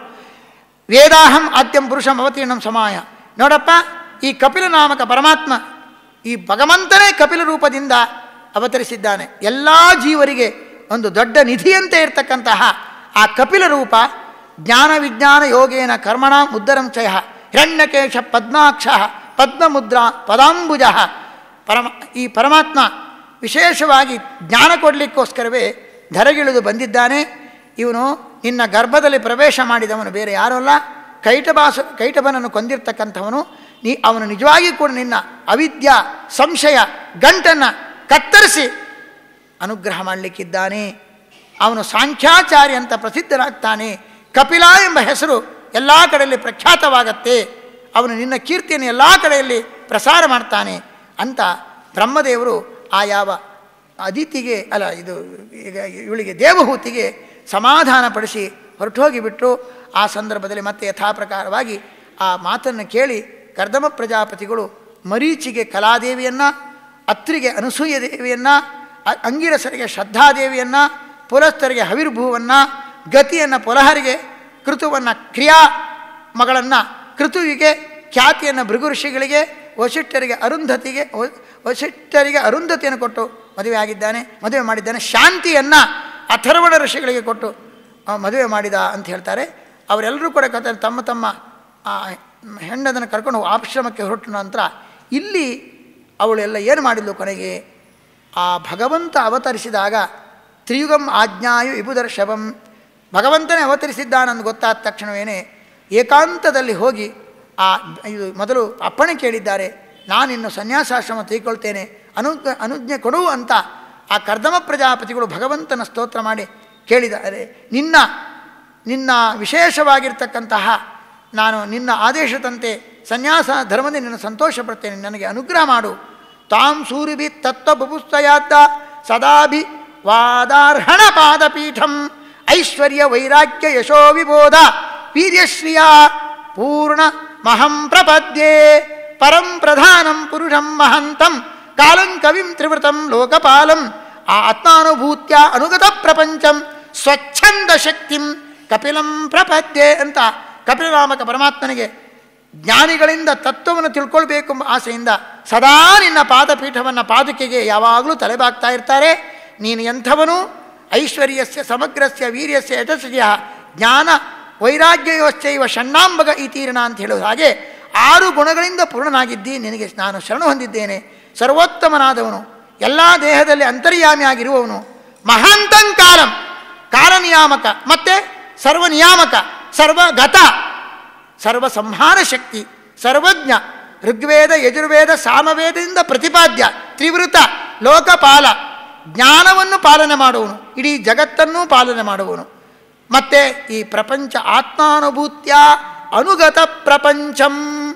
ವೇದಾಹಂ ಆದ್ಯಂ ಪುರುಷಂ ಅವತೀರ್ಣಂ ಸಮಾಯ ನೋಡಪ್ಪ ಈ ಕಪಿಲ ನಾಮಕ ಪರಮಾತ್ಮ ಈ ಭಗವಂತನೇ ಕಪಿಲ ರೂಪದಿಂದ ಅವತರಿಸಿದ್ದಾನೆ ಎಲ್ಲ ಜೀವರಿಗೆ ಒಂದು ದೊಡ್ಡ ನಿಧಿಯಂತೆ ಇರತಕ್ಕಂತಹ ಆ ಕಪಿಲ ರೂಪ ಜ್ಞಾನ ವಿಜ್ಞಾನ ಯೋಗೇನ ಕರ್ಮಣ ಉದ್ದರಂ ಚಯ ಹಿರಣ್ಯಕೇಶ ಪದ್ಮಾಕ್ಷ ಪದ್ಮಮುದ್ರಾ ಪದಾಂಬುಜ ಪರಮ ಈ ಪರಮಾತ್ಮ ವಿಶೇಷವಾಗಿ ಜ್ಞಾನ ಕೊಡಲಿಕ್ಕೋಸ್ಕರವೇ ಧರೆಗಿಳಿದು ಬಂದಿದ್ದಾನೆ ಇವನು ನಿನ್ನ ಗರ್ಭದಲ್ಲಿ ಪ್ರವೇಶ ಮಾಡಿದವನು ಬೇರೆ ಯಾರೂ ಅಲ್ಲ ಕೈಟಬಾಸ ಕೈಟಬನನ್ನು ಕೊಂದಿರ್ತಕ್ಕಂಥವನು ನೀ ಅವನು ನಿಜವಾಗಿ ಕೂಡ ನಿನ್ನ ಅವಿದ್ಯ ಸಂಶಯ ಗಂಟನ್ನು ಕತ್ತರಿಸಿ ಅನುಗ್ರಹ ಮಾಡಲಿಕ್ಕಿದ್ದಾನೆ ಅವನು ಸಾಂಖ್ಯಾಚಾರಿ ಅಂತ ಪ್ರಸಿದ್ಧನಾಗ್ತಾನೆ ಕಪಿಲ ಎಂಬ ಹೆಸರು ಎಲ್ಲ ಕಡೆಯಲ್ಲಿ ಪ್ರಖ್ಯಾತವಾಗತ್ತೆ ಅವನು ನಿನ್ನ ಕೀರ್ತಿಯನ್ನು ಎಲ್ಲ ಕಡೆಯಲ್ಲಿ ಪ್ರಸಾರ ಮಾಡ್ತಾನೆ ಅಂತ ಬ್ರಹ್ಮದೇವರು ಆ ಯಾವ ಅದಿತಿಗೆ ಅಲ್ಲ ಇದು ಈಗ ಇವಳಿಗೆ ದೇವಹೂತಿಗೆ ಸಮಾಧಾನಪಡಿಸಿ ಹೊರಟೋಗಿಬಿಟ್ರು ಆ ಸಂದರ್ಭದಲ್ಲಿ ಮತ್ತೆ ಯಥಾಪ್ರಕಾರವಾಗಿ ಆ ಮಾತನ್ನು ಕೇಳಿ ಕರ್ದಮ ಪ್ರಜಾಪತಿಗಳು ಮರೀಚಿಗೆ ಕಲಾದೇವಿಯನ್ನು ಅತ್ರಿಗೆ ಅನಸೂಯ ದೇವಿಯನ್ನು ಅ- ಅಂಗಿರಸರಿಗೆ ಶ್ರದ್ಧಾದೇವಿಯನ್ನು ಪುಲಸ್ಥರಿಗೆ ಹವಿರ್ಭುವನ್ನು ಗತಿಯನ್ನು ಪುಲಹರಿಗೆ ಕೃತುವನ್ನು ಕ್ರಿಯಾ ಮಗಳನ್ನು ಕೃತುವಿಗೆ ಖ್ಯಾತಿಯನ್ನು ಭೃಗು ಋಷಿಗಳಿಗೆ ವಶಿಷ್ಠರಿಗೆ ಅರುಂಧತಿಗೆ ವ- ವಶಿಷ್ಠರಿಗೆ ಅರುಂಧತಿಯನ್ನು ಕೊಟ್ಟು ಮದುವೆ ಆಗಿದ್ದಾನೆ ಮದುವೆ ಮಾಡಿದ್ದಾನೆ ಶಾಂತಿಯನ್ನು ಅಥರ್ವಣ ಋಷಿಗಳಿಗೆ ಕೊಟ್ಟು ಆ, ಮದುವೆ ಮಾಡಿದ ಅಂತ ಹೇಳ್ತಾರೆ ಅವರೆಲ್ಲರೂ ಕೂಡ ಕಥ ತಮ್ಮ ತಮ್ಮ ಆ ಹೆಣ್ಣದನ್ನು ಕರ್ಕೊಂಡು ಹೋಗಿ ಆಶ್ರಮಕ್ಕೆ ಹೊರಟ ನಂತರ ಇಲ್ಲಿ ಅವಳೆಲ್ಲ ಏನು ಮಾಡಿದ್ಲು ಕೊನೆಗೆ ಆ ಭಗವಂತ ಅವತರಿಸಿದಾಗ ತ್ರಿಯುಗಂ ಆಜ್ಞಾಯು ವಿಭುದರ್ಶವಂ ಭಗವಂತನೇ ಅವತರಿಸಿದ್ದಾನಂದು ಗೊತ್ತಾದ ತಕ್ಷಣವೇನೆ ಏಕಾಂತದಲ್ಲಿ ಹೋಗಿ ಆ ಇದು ಮೊದಲು ಅಪ್ಪಣೆ ಕೇಳಿದ್ದಾರೆ ನಾನಿನ್ನು ಸನ್ಯಾಸಾಶ್ರಮ ತೆಗೆದುಕೊಳ್ತೇನೆ ಅನು ಅನುಜ್ಞೆ ಕೊಡು ಅಂತ ಆ ಕರ್ದಮ ಪ್ರಜಾಪತಿಗಳು ಭಗವಂತನ ಸ್ತೋತ್ರ ಮಾಡಿ ಕೇಳಿದ್ದಾರೆ ನಿನ್ನ ನಿನ್ನ ವಿಶೇಷವಾಗಿರ್ತಕ್ಕಂತಹ ನಾನು ನಿನ್ನ ಆದೇಶದಂತೆ ಸನ್ಯಾಸ ಧರ್ಮದಿಂದ ನಿನ್ನ ಸಂತೋಷ ಪಡ್ತೇನೆ ನನಗೆ ಅನುಗ್ರಹ ಮಾಡು ತಾಂ ಸೂರಿಭಿ ತತ್ವ ಬುಭುಸ್ತಯಾದ್ದ ಸದಾಭಿ ವಾದಾರ್ಹಣ ಪಾದಪೀಠಂ ಐಶ್ವರ್ಯ ವೈರಾಗ್ಯ ಯಶೋ ವಿಬೋಧ ವೀರ್ಯಶ್ರಿಯ ಪೂರ್ಣ ಮಹಂ ಪ್ರಪದ್ಯೆ ಪರಂ ಪ್ರಧಾನಂ ಪುರುಷಂ ಮಹಂತಂ ಕಾಲಂ ಕವಿಂ ತ್ರಿವೃತಂ ಲೋಕಪಾಲಂ ಆ ಆತ್ಮಾನುಭೂತ್ಯ ಅನುಗತ ಪ್ರಪಂಚಂ ಸ್ವಚ್ಛಂದ ಶಕ್ತಿಂ ಕಪಿಲಂ ಪ್ರಪದ್ಯೆ ಅಂತ ಕಪಿಲನಾಮಕ ಪರಮಾತ್ಮನಿಗೆ ಜ್ಞಾನಿಗಳಿಂದ ತತ್ವವನ್ನು ತಿಳ್ಕೊಳ್ಬೇಕೆಂಬ ಆಸೆಯಿಂದ ಸದಾ ನಿನ್ನ ಪಾದಪೀಠವನ್ನು ಪಾದುಕೆಗೆ ಯಾವಾಗಲೂ ತಲೆಬಾಗ್ತಾ ಇರ್ತಾರೆ ನೀನು ಎಂಥವನು ಐಶ್ವರ್ಯಸ್ಯ ಸಮಗ್ರಸ್ಯ ವೀರ್ಯಸ್ಯ ಯಶಸ್ಸಿಯ ಜ್ಞಾನ ವೈರಾಗ್ಯಯೋಶ್ಚೈವ ಷಣ್ಣಾಂಬಗ ಈತೀರ್ಣ ಅಂತ ಹೇಳೋದು ಹಾಗೆ ಆರು ಗುಣಗಳಿಂದ ಪೂರ್ಣನಾಗಿದ್ದಿ ನಿನಗೆ ನಾನು ಶರಣು ಹೊಂದಿದ್ದೇನೆ ಸರ್ವೋತ್ತಮನಾದವನು ಎಲ್ಲ ದೇಹದಲ್ಲಿ ಅಂತರ್ಯಾಮಿಯಾಗಿರುವವನು ಮಹಾಂತಂ ಕಾಲಂ ಕಾಲನಿಯಾಮಕ ಮತ್ತೆ ಸರ್ವನಿಯಾಮಕ ಸರ್ವಗತ ಸರ್ವ ಸಂಹಾರ ಶಕ್ತಿ ಸರ್ವಜ್ಞ ಋಗ್ವೇದ ಯಜುರ್ವೇದ ಸಾಮವೇದದಿಂದ ಪ್ರತಿಪಾದ್ಯ ತ್ರಿವೃತ ಲೋಕಪಾಲ ಜ್ಞಾನವನ್ನು ಪಾಲನೆ ಮಾಡುವನು ಇಡೀ ಜಗತ್ತನ್ನೂ ಪಾಲನೆ ಮಾಡುವನು ಮತ್ತೆ ಈ ಪ್ರಪಂಚ ಆತ್ಮಾನುಭೂತ್ಯ ಅನುಗತ ಪ್ರಪಂಚಂ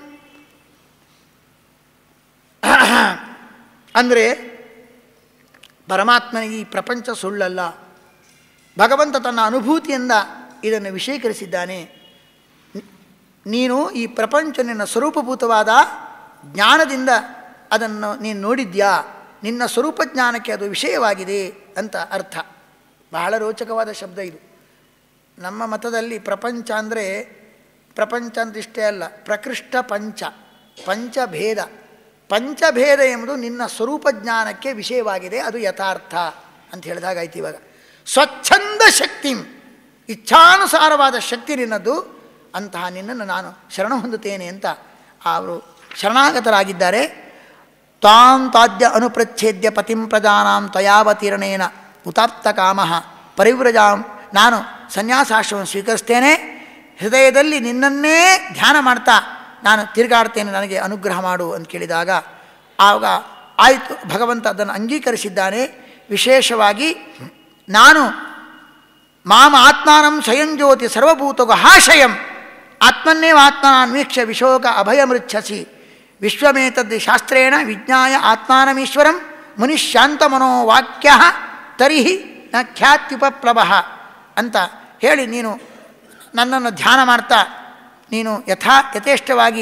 ಅಂದರೆ ಪರಮಾತ್ಮನಿಗೆ ಈ ಪ್ರಪಂಚ ಸುಳ್ಳಲ್ಲ ಭಗವಂತ ತನ್ನ ಅನುಭೂತಿಯಿಂದ ಇದನ್ನು ವಿಷಯೀಕರಿಸಿದ್ದಾನೆ ನೀನು ಈ ಪ್ರಪಂಚ ನಿನ್ನ ಸ್ವರೂಪಭೂತವಾದ ಜ್ಞಾನದಿಂದ ಅದನ್ನು ನೀನು ನೋಡಿದ್ಯಾ ನಿನ್ನ ಸ್ವರೂಪ ಜ್ಞಾನಕ್ಕೆ ಅದು ವಿಷಯವಾಗಿದೆ ಅಂತ ಅರ್ಥ ಬಹಳ ರೋಚಕವಾದ ಶಬ್ದ ಇದು ನಮ್ಮ ಮತದಲ್ಲಿ ಪ್ರಪಂಚ ಅಂದರೆ ಪ್ರಪಂಚ ಅಂತ ಇಷ್ಟೇ ಅಲ್ಲ ಪ್ರಕೃಷ್ಟ ಪಂಚ ಪಂಚಭೇದ ಪಂಚಭೇದ ಎಂಬುದು ನಿನ್ನ ಸ್ವರೂಪ ಜ್ಞಾನಕ್ಕೆ ವಿಷಯವಾಗಿದೆ ಅದು ಯಥಾರ್ಥ ಅಂತ ಹೇಳಿದಾಗಾಯ್ತು ಇವಾಗ ಸ್ವಚ್ಛಂದ ಶಕ್ತಿ ಇಚ್ಛಾನುಸಾರವಾದ ಶಕ್ತಿ ನಿನ್ನದು ಅಂತಹ ನಿನ್ನನ್ನು ನಾನು ಶರಣ ಹೊಂದುತ್ತೇನೆ ಅಂತ ಅವರು ಶರಣಾಗತರಾಗಿದ್ದಾರೆ ತಾಂ ತಾದ್ಯ ಅನುಪ್ರಚ್ಛೇದ್ಯ ಪತಿಂ ಪ್ರಜಾನಾಂ ತ್ವಯಾವತೀರ್ಣೇನ ಉತಾಪ್ತ ಕಾಮ ಪರಿವ್ರಜಾಂ ನಾನು ಸನ್ಯಾಸಾಶ್ರಮವನ್ನು ಸ್ವೀಕರಿಸ್ತೇನೆ ಹೃದಯದಲ್ಲಿ ನಿನ್ನನ್ನೇ ಧ್ಯಾನ ಮಾಡ್ತಾ ನಾನು ತಿರುಗಾಡ್ತೇನೆ ನನಗೆ ಅನುಗ್ರಹ ಮಾಡು ಅಂತ ಕೇಳಿದಾಗ ಆವಾಗ ಆಯಿತು ಭಗವಂತ ಅದನ್ನು ಅಂಗೀಕರಿಸಿದ್ದಾನೆ ವಿಶೇಷವಾಗಿ ನಾನು ಮಾಮ ಆತ್ಮಾನಂ ಸ್ವಯಂ ಜ್ಯೋತಿ ಸರ್ವಭೂತಗ ಹಾಶಯಂ ಆತ್ಮನ್ನೇವ ಆತ್ಮನಾನ್ವೀಕ್ಷ್ಯ ವಿಶೋಕ ಅಭಯಮೃಚ್ಛಸಿ ವಿಶ್ವಮೇತದ್ ಶಾಸ್ತ್ರೇಣ ವಿಜ್ಞಾಯ ಆತ್ಮಾನಮೀಶ್ವರಂ ಮುನಿಶಾಂತ ಮನೋವಾಕ್ಯ ತರಿಹಿ ನ ಖ್ಯಾತ್ಯುಪಪ್ಲವ ಅಂತ ಹೇಳಿ ನೀನು ನನ್ನನ್ನು ಧ್ಯಾನ ಮಾಡ್ತಾ ನೀನು ಯಥಾ ಯಥೇಷ್ಟವಾಗಿ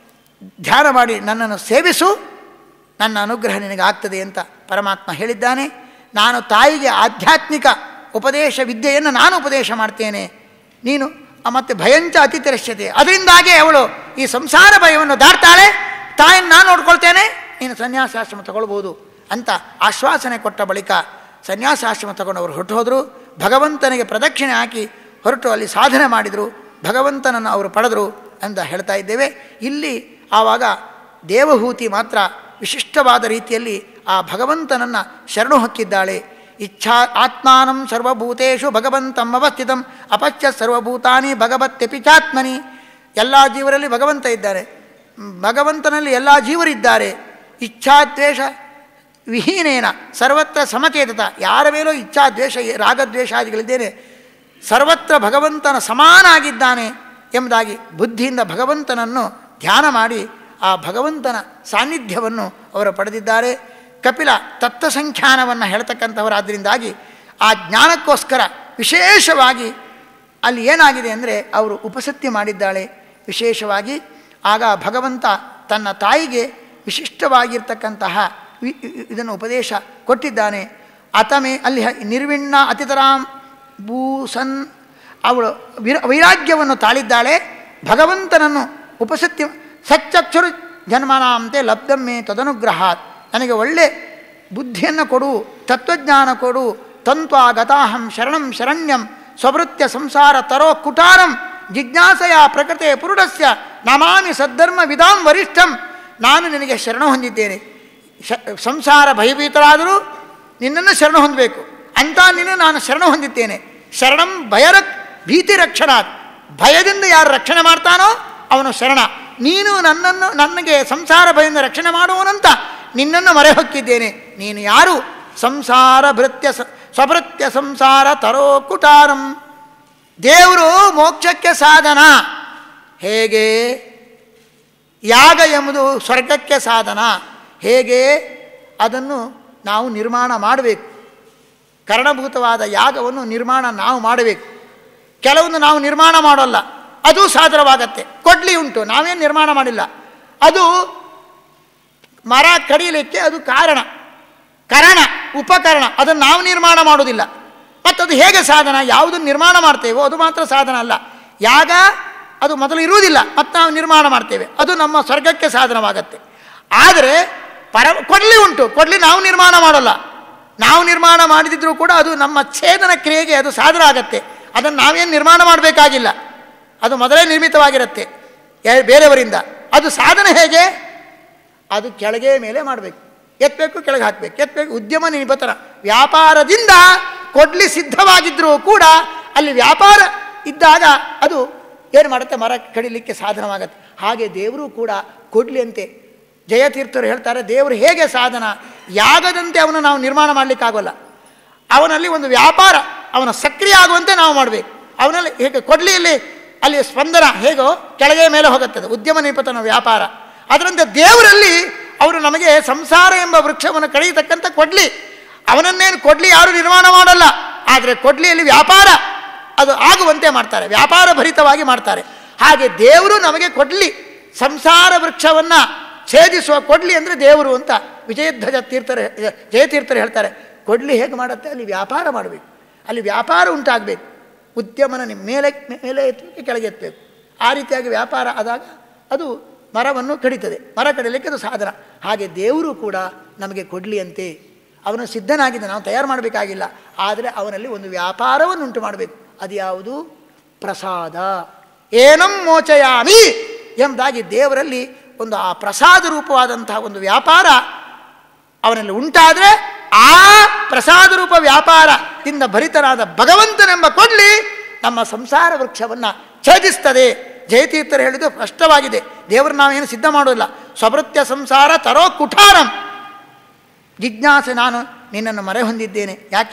ಧ್ಯಾನ ಮಾಡಿ ನನ್ನನ್ನು ಸೇವಿಸು ನನ್ನ ಅನುಗ್ರಹ ನಿನಗಾಗ್ತದೆ ಅಂತ ಪರಮಾತ್ಮ ಹೇಳಿದ್ದಾನೆ ನಾನು ತಾಯಿಗೆ ಆಧ್ಯಾತ್ಮಿಕ ಉಪದೇಶ ವಿದ್ಯೆಯನ್ನು ನಾನು ಉಪದೇಶ ಮಾಡ್ತೇನೆ ನೀನು ಆ ಮತ್ತೆ ಭಯಂಚ ಅತಿತಿರಶ್ಯತೆ ಅದರಿಂದಾಗಿ ಅವಳು ಈ ಸಂಸಾರ ಭಯವನ್ನು ದಾಟ್ತಾಳೆ ತಾಯಿಯನ್ನು ನಾನು ನೋಡ್ಕೊಳ್ತೇನೆ ನೀನು ಸನ್ಯಾಸಾಶ್ರಮ ತಗೊಳ್ಬೋದು ಅಂತ ಆಶ್ವಾಸನೆ ಕೊಟ್ಟ ಬಳಿಕ ಸನ್ಯಾಸಾಶ್ರಮ ತಗೊಂಡವರು ಹೊರಟು ಹೋದರು ಭಗವಂತನಿಗೆ ಪ್ರದಕ್ಷಿಣೆ ಹಾಕಿ ಹೊರಟು ಅಲ್ಲಿ ಸಾಧನೆ ಮಾಡಿದರು ಭಗವಂತನನ್ನು ಅವರು ಪಡೆದರು ಅಂತ ಹೇಳ್ತಾ ಇದ್ದೇವೆ ಇಲ್ಲಿ ಆವಾಗ ದೇವಹೂತಿ ಮಾತ್ರ ವಿಶಿಷ್ಟವಾದ ರೀತಿಯಲ್ಲಿ ಆ ಭಗವಂತನನ್ನು ಶರಣು ಹೊಕ್ಕಿದ್ದಾಳೆ ಇಚ್ಛಾ ಆತ್ಮಾನಂ ಸರ್ವಭೂತೇಶು ಭಗವಂತಂ ಅವಸ್ಥಿತಂ ಅಪಚ್ಯ ಸರ್ವಭೂತಾನಿ ಭಗವತ್ಯಪಿ ಚಾತ್ಮನಿ ಎಲ್ಲ ಜೀವರಲ್ಲಿ ಭಗವಂತ ಇದ್ದಾರೆ ಭಗವಂತನಲ್ಲಿ ಎಲ್ಲ ಜೀವರಿದ್ದಾರೆ ಇಚ್ಛಾದ್ವೇಷ ವಿಹೀನೇನ ಸರ್ವತ್ರ ಸಮಚೇತತ ಯಾರ ಮೇಲೂ ಇಚ್ಛಾದ್ವೇಷ ರಾಗದ್ವೇಷಾದಿಗಳಿದ್ದೇನೆ ಸರ್ವತ್ರ ಭಗವಂತನ ಸಮಾನಾಗಿದ್ದಾನೆ ಎಂಬುದಾಗಿ ಬುದ್ಧಿಯಿಂದ ಭಗವಂತನನ್ನು ಧ್ಯಾನ ಮಾಡಿ ಆ ಭಗವಂತನ ಸಾನ್ನಿಧ್ಯವನ್ನು ಅವರು ಪಡೆದಿದ್ದಾರೆ ಕಪಿಲ ತತ್ವಸಂಖ್ಯಾನವನ್ನು ಹೇಳ್ತಕ್ಕಂಥವರಾದ್ದರಿಂದಾಗಿ ಆ ಜ್ಞಾನಕ್ಕೋಸ್ಕರ ವಿಶೇಷವಾಗಿ ಅಲ್ಲಿ ಏನಾಗಿದೆ ಅಂದರೆ ಅವರು ಉಪಸತ್ಯ ಮಾಡಿದ್ದಾಳೆ ವಿಶೇಷವಾಗಿ ಆಗ ಭಗವಂತ ತನ್ನ ತಾಯಿಗೆ ವಿಶಿಷ್ಟವಾಗಿರ್ತಕ್ಕಂತಹ ವಿ- ಇದನ್ನು ಉಪದೇಶ ಕೊಟ್ಟಿದ್ದಾನೆ ಅತಮೆ ಅಲ್ಲಿ ಹ- ನಿರ್ವಿಣ್ಣ ಅತಿತರಾಂ ಭೂಸನ್ ಅವಳು ವಿರ ವೈರಾಗ್ಯವನ್ನು ತಾಳಿದ್ದಾಳೆ ಭಗವಂತನನ್ನು ಉಪಸತ್ಯ ಸಚ್ಚಕ್ಷರು ಜನ್ಮನಾಂತೆ ಲಬ್ಧಮ್ಮೆ ತದನುಗ್ರಹಾತ್ ನನಗೆ ಒಳ್ಳೆ ಬುದ್ಧಿಯನ್ನು ಕೊಡು ತತ್ವಜ್ಞಾನ ಕೊಡು ತಂತ್ವ ಗತಾಹಂ ಶರಣಂ ಶರಣ್ಯಂ ಸ್ವವೃತ್ಯ ಸಂಸಾರ ತರೋ ಕುಟಾರಂ ಜಿಜ್ಞಾಸೆಯ ಪ್ರಕೃತೆ ಪುರುಡಸ್ಯ ನಮಾಮಿ ಸದ್ಧರ್ಮ ವಿಧಾಂ ವರಿಷ್ಠಂ ನಾನು ನಿನಗೆ ಶರಣ ಹೊಂದಿದ್ದೇನೆ ಶ ಸಂಸಾರ ಭಯಭೀತರಾದರೂ ನಿನ್ನನ್ನು ಶರಣ ಹೊಂದಬೇಕು ಅಂತ ನಿನ್ನ ನಾನು ಶರಣ ಹೊಂದಿದ್ದೇನೆ ಶರಣಂ ಭಯರ ಭೀತಿ ರಕ್ಷಣಾತ್ ಭಯದಿಂದ ಯಾರು ರಕ್ಷಣೆ ಮಾಡ್ತಾನೋ ಅವನು ಶರಣ ನೀನು ನನ್ನನ್ನು ನನಗೆ ಸಂಸಾರ ಭಯದಿಂದ ರಕ್ಷಣೆ ಮಾಡುವನಂತ ನಿನ್ನನ್ನು ಮರೆ ಹೊಕ್ಕಿದ್ದೇನೆ ನೀನು ಯಾರು ಸಂಸಾರ ಭೃತ್ಯ ಸ ಸ್ವಭೃತ್ಯ ಸಂಸಾರ ತರೋ ಕುಟಾರಂ ದೇವರು ಮೋಕ್ಷಕ್ಕೆ ಸಾಧನ ಹೇಗೆ ಯಾಗ ಎಂಬುದು ಸ್ವರ್ಗಕ್ಕೆ ಸಾಧನ ಹೇಗೆ ಅದನ್ನು ನಾವು ನಿರ್ಮಾಣ ಮಾಡಬೇಕು ಕರ್ಣಭೂತವಾದ ಯಾಗವನ್ನು ನಿರ್ಮಾಣ ನಾವು ಮಾಡಬೇಕು ಕೆಲವೊಂದು ನಾವು ನಿರ್ಮಾಣ ಮಾಡೋಲ್ಲ ಅದು ಸಾಧನವಾಗತ್ತೆ ಕೊಡ್ಲಿ ಉಂಟು ನಾವೇನು ನಿರ್ಮಾಣ ಮಾಡಿಲ್ಲ ಅದು ಮರ ಕಡಿಯಲಿಕ್ಕೆ ಅದು ಕಾರಣ ಕರಣ ಉಪಕರಣ ಅದನ್ನು ನಾವು ನಿರ್ಮಾಣ ಮಾಡೋದಿಲ್ಲ ಮತ್ತು ಅದು ಹೇಗೆ ಸಾಧನ ಯಾವುದನ್ನು ನಿರ್ಮಾಣ ಮಾಡ್ತೇವೋ ಅದು ಮಾತ್ರ ಸಾಧನ ಅಲ್ಲ ಯಾಗ ಅದು ಮೊದಲು ಇರುವುದಿಲ್ಲ ಮತ್ತು ನಾವು ನಿರ್ಮಾಣ ಮಾಡ್ತೇವೆ ಅದು ನಮ್ಮ ಸ್ವರ್ಗಕ್ಕೆ ಸಾಧನವಾಗತ್ತೆ ಆದರೆ ಪರ ಕೊಡ್ಲಿ ಉಂಟು ಕೊಡ್ಲಿ ನಾವು ನಿರ್ಮಾಣ ಮಾಡೋಲ್ಲ ನಾವು ನಿರ್ಮಾಣ ಮಾಡಿದಿದ್ರೂ ಕೂಡ ಅದು ನಮ್ಮ ಛೇದನ ಕ್ರಿಯೆಗೆ ಅದು ಸಾಧನ ಆಗತ್ತೆ ಅದನ್ನು ನಾವೇನು ನಿರ್ಮಾಣ ಮಾಡಬೇಕಾಗಿಲ್ಲ ಅದು ಮೊದಲೇ ನಿರ್ಮಿತವಾಗಿರುತ್ತೆ ಯಾ- ಬೇರೆಯವರಿಂದ ಅದು ಸಾಧನೆ ಹೇಗೆ ಅದು ಕೆಳಗೆ ಮೇಲೆ ಮಾಡಬೇಕು ಎತ್ತಬೇಕು ಕೆಳಗೆ ಹಾಕಬೇಕು ಎತ್ತಬೇಕು ಉದ್ಯಮ ನಿಬತನ ವ್ಯಾಪಾರದಿಂದ ಕೊಡ್ಲಿ ಸಿದ್ಧವಾಗಿದ್ದರೂ ಕೂಡ ಅಲ್ಲಿ ವ್ಯಾಪಾರ ಇದ್ದಾಗ ಅದು ಏನು ಮಾಡುತ್ತೆ ಮರ ಕಡಿಲಿಕ್ಕೆ ಸಾಧನವಾಗತ್ತೆ ಹಾಗೆ ದೇವರು ಕೂಡ ಕೊಡ್ಲಿ ಅಂತೆ ಜಯತೀರ್ಥರು ಹೇಳ್ತಾರೆ ದೇವರು ಹೇಗೆ ಸಾಧನ ಯಾಗದಂತೆ ಅವನು ನಾವು ನಿರ್ಮಾಣ ಮಾಡಲಿಕ್ಕಾಗೋಲ್ಲ ಅವನಲ್ಲಿ ಒಂದು ವ್ಯಾಪಾರ ಅವನ ಸಕ್ರಿಯ ಆಗುವಂತೆ ನಾವು ಮಾಡಬೇಕು ಅವನಲ್ಲಿ ಹೇಗೆ ಕೊಡ್ಲಿಯಲ್ಲಿ ಅಲ್ಲಿ ಸ್ಪಂದನ ಹೇಗೋ ಕೆಳಗೆ ಮೇಲೆ ಹೋಗುತ್ತದೆ ಉದ್ಯಮ ನಿಪತನ ವ್ಯಾಪಾರ ಅದರಂತೆ ದೇವರಲ್ಲಿ ಅವರು ನಮಗೆ ಸಂಸಾರ ಎಂಬ ವೃಕ್ಷವನ್ನು ಕಳೆಯತಕ್ಕಂಥ ಕೊಡ್ಲಿ ಅವನನ್ನೇನು ಕೊಡ್ಲಿ ಯಾರು ನಿರ್ಮಾಣ ಮಾಡಲ್ಲ ಆದರೆ ಕೊಡ್ಲಿಯಲ್ಲಿ ವ್ಯಾಪಾರ ಅದು ಆಗುವಂತೆ ಮಾಡ್ತಾರೆ ವ್ಯಾಪಾರ ಭರಿತವಾಗಿ ಮಾಡ್ತಾರೆ ಹಾಗೆ ದೇವರು ನಮಗೆ ಕೊಡ್ಲಿ ಸಂಸಾರ ವೃಕ್ಷವನ್ನು ಛೇದಿಸುವ ಕೊಡ್ಲಿ ಅಂದರೆ ದೇವರು ಅಂತ ವಿಜಯಧ್ವಜ ತೀರ್ಥರು ಜಯತೀರ್ಥರು ಹೇಳ್ತಾರೆ ಕೊಡ್ಲಿ ಹೇಗೆ ಮಾಡುತ್ತೆ ಅಲ್ಲಿ ವ್ಯಾಪಾರ ಮಾಡಬೇಕು ಅಲ್ಲಿ ವ್ಯಾಪಾರ ಉಂಟಾಗಬೇಕು ಉದ್ಯಮನ ನಿಮ್ಮ ಮೇಲೆ ಮೇಲೆ ಎತ್ತಬೇಕು ಕೆಳಗೆ ಎತ್ತಬೇಕು ಆ ರೀತಿಯಾಗಿ ವ್ಯಾಪಾರ ಆದಾಗ ಅದು ಮರವನ್ನು ಕಡಿತದೆ ಮರ ಕಡಿಲಿಕ್ಕೆ ಅದು ಸಾಧನ ಹಾಗೆ ದೇವರು ಕೂಡ ನಮಗೆ ಕೊಡಲಿ ಅಂತೆ ಅವನು ಸಿದ್ಧನಾಗಿದ್ದ ನಾವು ತಯಾರು ಮಾಡಬೇಕಾಗಿಲ್ಲ ಆದರೆ ಅವನಲ್ಲಿ ಒಂದು ವ್ಯಾಪಾರವನ್ನು ಉಂಟು ಮಾಡಬೇಕು ಅದು ಯಾವುದು ಪ್ರಸಾದ ಏನಂ ಮೋಚಯಾಮಿ ಎಂಬುದಾಗಿ ದೇವರಲ್ಲಿ ಒಂದು ಆ ಪ್ರಸಾದ ರೂಪವಾದಂತಹ ಒಂದು ವ್ಯಾಪಾರ ಅವನಲ್ಲಿ ಉಂಟಾದರೆ ಆ ಪ್ರಸಾದ ರೂಪ ವ್ಯಾಪಾರದಿಂದ ಭರಿತನಾದ ಭಗವಂತನೆಂಬ ಕೊಡ್ಲಿ ನಮ್ಮ ಸಂಸಾರ ವೃಕ್ಷವನ್ನು ಛೇದಿಸ್ತದೆ ಜಯತೀರ್ಥರು ಹೇಳಿದ್ದು ಸ್ಪಷ್ಟವಾಗಿದೆ ದೇವರು ನಾವೇನು ಸಿದ್ಧ ಮಾಡೋಲ್ಲ ಸ್ವಭೃತ್ಯ ಸಂಸಾರ ತರೋ ಕುಠಾರಂ ಜಿಜ್ಞಾಸೆ ನಾನು ನಿನ್ನನ್ನು ಮರೆ ಹೊಂದಿದ್ದೇನೆ ಯಾಕೆ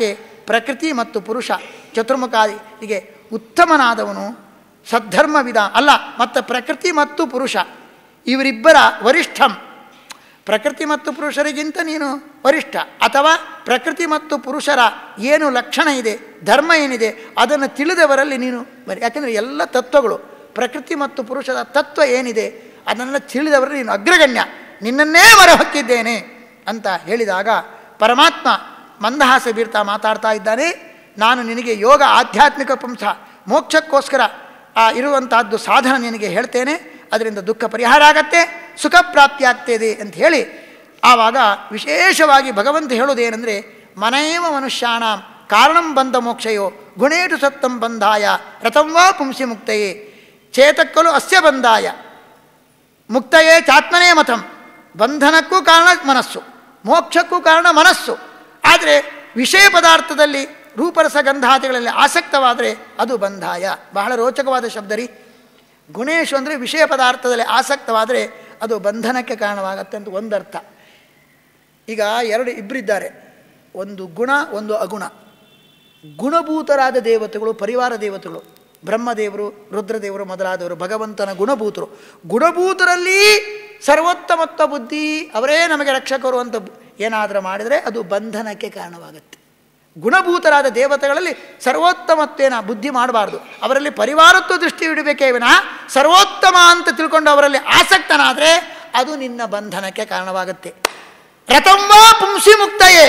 ಪ್ರಕೃತಿ ಮತ್ತು ಪುರುಷ ಚತುರ್ಮುಖಾದಿ ಹೀಗೆ ಉತ್ತಮನಾದವನು ಸದ್ಧರ್ಮವಿದ ಅಲ್ಲ ಮತ್ತು ಪ್ರಕೃತಿ ಮತ್ತು ಪುರುಷ ಇವರಿಬ್ಬರ ವರಿಷ್ಠಂ ಪ್ರಕೃತಿ ಮತ್ತು ಪುರುಷರಿಗಿಂತ ನೀನು ವರಿಷ್ಠ ಅಥವಾ ಪ್ರಕೃತಿ ಮತ್ತು ಪುರುಷರ ಏನು ಲಕ್ಷಣ ಇದೆ ಧರ್ಮ ಏನಿದೆ ಅದನ್ನು ತಿಳಿದವರಲ್ಲಿ ನೀನು ಬರಿ ಯಾಕೆಂದರೆ ಎಲ್ಲ ತತ್ವಗಳು ಪ್ರಕೃತಿ ಮತ್ತು ಪುರುಷರ ತತ್ವ ಏನಿದೆ ಅದನ್ನು ತಿಳಿದವರಲ್ಲಿ ನೀನು ಅಗ್ರಗಣ್ಯ ನಿನ್ನನ್ನೇ ಹೊರಹೊಕ್ಕಿದ್ದೇನೆ ಅಂತ ಹೇಳಿದಾಗ ಪರಮಾತ್ಮ ಮಂದಹಾಸ ಬೀರ್ತಾ ಮಾತಾಡ್ತಾ ಇದ್ದಾನೆ ನಾನು ನಿನಗೆ ಯೋಗ ಆಧ್ಯಾತ್ಮಿಕ ಪಂಸ ಮೋಕ್ಷಕ್ಕೋಸ್ಕರ ಆ ಇರುವಂತಹದ್ದು ಸಾಧನ ನಿನಗೆ ಹೇಳ್ತೇನೆ ಅದರಿಂದ ದುಃಖ ಪರಿಹಾರ ಆಗತ್ತೆ ಸುಖ ಪ್ರಾಪ್ತಿ ಆಗ್ತದೆ ಅಂತ ಹೇಳಿ ಆವಾಗ ವಿಶೇಷವಾಗಿ ಭಗವಂತ ಹೇಳೋದೇನೆಂದರೆ ಮನೇವ ಮನುಷ್ಯಾಣ ಕಾರಣಂ ಬಂದ ಮೋಕ್ಷಯೋ ಗುಣೇಟು ಸತ್ತಂ ಬಂಧಾಯ ರಥಂ ವಾ ಪುಂಸಿ ಮುಕ್ತಯೇ ಚೇತಕ್ಕಲು ಅಸ್ಯ ಬಂಧಾಯ ಮುಕ್ತಯೇ ಚಾತ್ಮನೇ ಮತಂ ಬಂಧನಕ್ಕೂ ಕಾರಣ ಮನಸ್ಸು ಮೋಕ್ಷಕ್ಕೂ ಕಾರಣ ಮನಸ್ಸು ಆದರೆ ವಿಷಯ ಪದಾರ್ಥದಲ್ಲಿ ರೂಪರಸ ಗಂಧಾದಿಗಳಲ್ಲಿ ಆಸಕ್ತವಾದರೆ ಅದು ಬಂಧಾಯ ಬಹಳ ರೋಚಕವಾದ ಶಬ್ದ ರೀ ಗುಣೇಶು ಅಂದರೆ ವಿಷಯ ಪದಾರ್ಥದಲ್ಲಿ ಆಸಕ್ತವಾದರೆ ಅದು ಬಂಧನಕ್ಕೆ ಕಾರಣವಾಗತ್ತೆ ಅಂತ ಒಂದರ್ಥ ಈಗ ಎರಡು ಇಬ್ಬರಿದ್ದಾರೆ ಒಂದು ಗುಣ ಒಂದು ಅಗುಣ ಗುಣಭೂತರಾದ ದೇವತೆಗಳು ಪರಿವಾರ ದೇವತೆಗಳು ಬ್ರಹ್ಮದೇವರು ರುದ್ರದೇವರು ಮೊದಲಾದವರು ಭಗವಂತನ ಗುಣಭೂತರು ಗುಣಭೂತರಲ್ಲಿ ಸರ್ವೋತ್ತಮತ್ವ ಬುದ್ಧಿ ಅವರೇ ನಮಗೆ ರಕ್ಷಕರು ಅಂತ ಏನಾದರೂ ಮಾಡಿದರೆ ಅದು ಬಂಧನಕ್ಕೆ ಕಾರಣವಾಗುತ್ತೆ ಗುಣಭೂತರಾದ ದೇವತೆಗಳಲ್ಲಿ ಸರ್ವೋತ್ತಮತ್ವೇನ ಬುದ್ಧಿ ಮಾಡಬಾರ್ದು ಅವರಲ್ಲಿ ಪರಿವಾರತ್ವ ದೃಷ್ಟಿ ಇಡಬೇಕೇ ವಿನ ಸರ್ವೋತ್ತಮ ಅಂತ ತಿಳ್ಕೊಂಡು ಅವರಲ್ಲಿ ಆಸಕ್ತನಾದರೆ ಅದು ನಿನ್ನ ಬಂಧನಕ್ಕೆ ಕಾರಣವಾಗುತ್ತೆ ರಥಂವಾ ಪುಂಸಿ ಮುಕ್ತಯೇ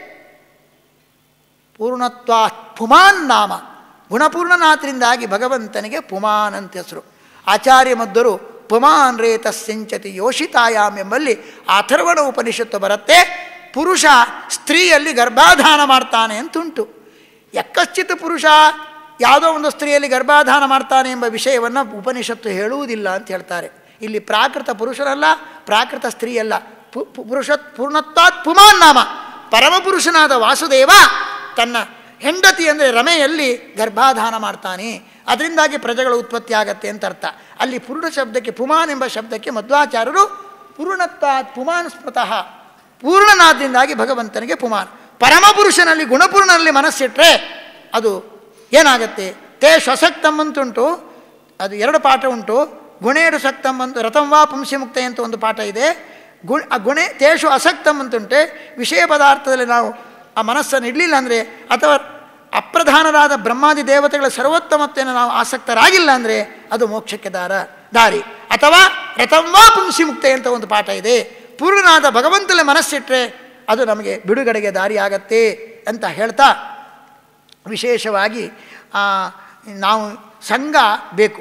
ಪೂರ್ಣತ್ವ ಪುಮಾನ್ ನಾಮ ಗುಣಪೂರ್ಣನಾಥರಿಂದಾಗಿ ಭಗವಂತನಿಗೆ ಪುಮಾನ್ ಅಂತ ಹೆಸರು ಆಚಾರ್ಯ ಮಧ್ವರು ಪುಮಾನ್ ರೇತ ಸಿಂಚತಿ ಯೋಷಿತಾಯಾಮ್ ಎಂಬಲ್ಲಿ ಅಥರ್ವಣ ಉಪನಿಷತ್ತು ಬರುತ್ತೆ ಪುರುಷ ಸ್ತ್ರೀಯಲ್ಲಿ ಗರ್ಭಾಧಾನ ಮಾಡ್ತಾನೆ ಅಂತುಂಟು ಯಕ್ಕಶ್ಚಿತ್ ಪುರುಷ ಯಾವುದೋ ಒಂದು ಸ್ತ್ರೀಯಲ್ಲಿ ಗರ್ಭಾಧಾನ ಮಾಡ್ತಾನೆ ಎಂಬ ವಿಷಯವನ್ನು ಉಪನಿಷತ್ತು ಹೇಳುವುದಿಲ್ಲ ಅಂತ ಹೇಳ್ತಾರೆ ಇಲ್ಲಿ ಪ್ರಾಕೃತ ಪುರುಷನಲ್ಲ ಪ್ರಾಕೃತ ಸ್ತ್ರೀಯಲ್ಲ ಪು- ಪು- ಪುರುಷ ಪೂರ್ಣತ್ವಾತ್ ಪುಮಾನ್ ನಾಮ ಪರಮಪುರುಷನಾದ ವಾಸುದೇವ ತನ್ನ ಹೆಂಡತಿ ಅಂದರೆ ರಮೆಯಲ್ಲಿ ಗರ್ಭಾಧಾನ ಮಾಡ್ತಾನೆ ಅದರಿಂದಾಗಿ ಪ್ರಜೆಗಳ ಉತ್ಪತ್ತಿ ಆಗತ್ತೆ ಅಂತ ಅರ್ಥ ಅಲ್ಲಿ ಪೂರ್ಣ ಶಬ್ದಕ್ಕೆ ಪುಮಾನ್ ಎಂಬ ಶಬ್ದಕ್ಕೆ ಮಧ್ವಾಚಾರ್ಯರು ಪೂರ್ಣತ್ವಾತ್ ಪುಮಾನ್ ಸ್ಮೃತಃ ಪೂರ್ಣನಾದ್ರಿಂದಾಗಿ ಭಗವಂತನಿಗೆ ಪುಮಾನ್ ಪರಮಪುರುಷನಲ್ಲಿ ಗುಣಪೂರ್ಣನಲ್ಲಿ ಮನಸ್ಸಿಟ್ರೆ ಅದು ಏನಾಗತ್ತೆ ತೇ ಶ್ವಸಕ್ತಂ ಅಂತುಂಟು ಅದು ಎರಡು ಪಾಠ ಉಂಟು ಗುಣೇಡು ಸಕ್ತಂ ಅಂತ ರಥಂ ವಾ ಪುಂಸಿ ಮುಕ್ತೆ ಅಂತ ಒಂದು ಪಾಠ ಇದೆ ಗುಣ ಆ ಗುಣೆ ತೇಷು ಅಸಕ್ತಂ ಅಂತುಂಟೆ ವಿಷಯ ಪದಾರ್ಥದಲ್ಲಿ ನಾವು ಆ ಮನಸ್ಸನ್ನು ಇಡಲಿಲ್ಲ ಅಂದರೆ ಅಥವಾ ಅಪ್ರಧಾನರಾದ ಬ್ರಹ್ಮಾದಿ ದೇವತೆಗಳ ಸರ್ವೋತ್ತಮತ್ವೆಯನ್ನು ನಾವು ಆಸಕ್ತರಾಗಿಲ್ಲ ಅಂದರೆ ಅದು ಮೋಕ್ಷಕ್ಕೆ ದಾರ ದಾರಿ ಅಥವಾ ರಥಂ ವಾ ಪುಂಸಿ ಮುಕ್ತೆ ಅಂತ ಒಂದು ಪಾಠ ಇದೆ ಪೂರ್ಣನಾದ ಭಗವಂತನ ಮನಸ್ಸಿಟ್ಟರೆ ಅದು ನಮಗೆ ಬಿಡುಗಡೆಗೆ ದಾರಿ ಆಗತ್ತೆ ಅಂತ ಹೇಳ್ತಾ ವಿಶೇಷವಾಗಿ ಆ, ನಾವು ಸಂಘ ಬೇಕು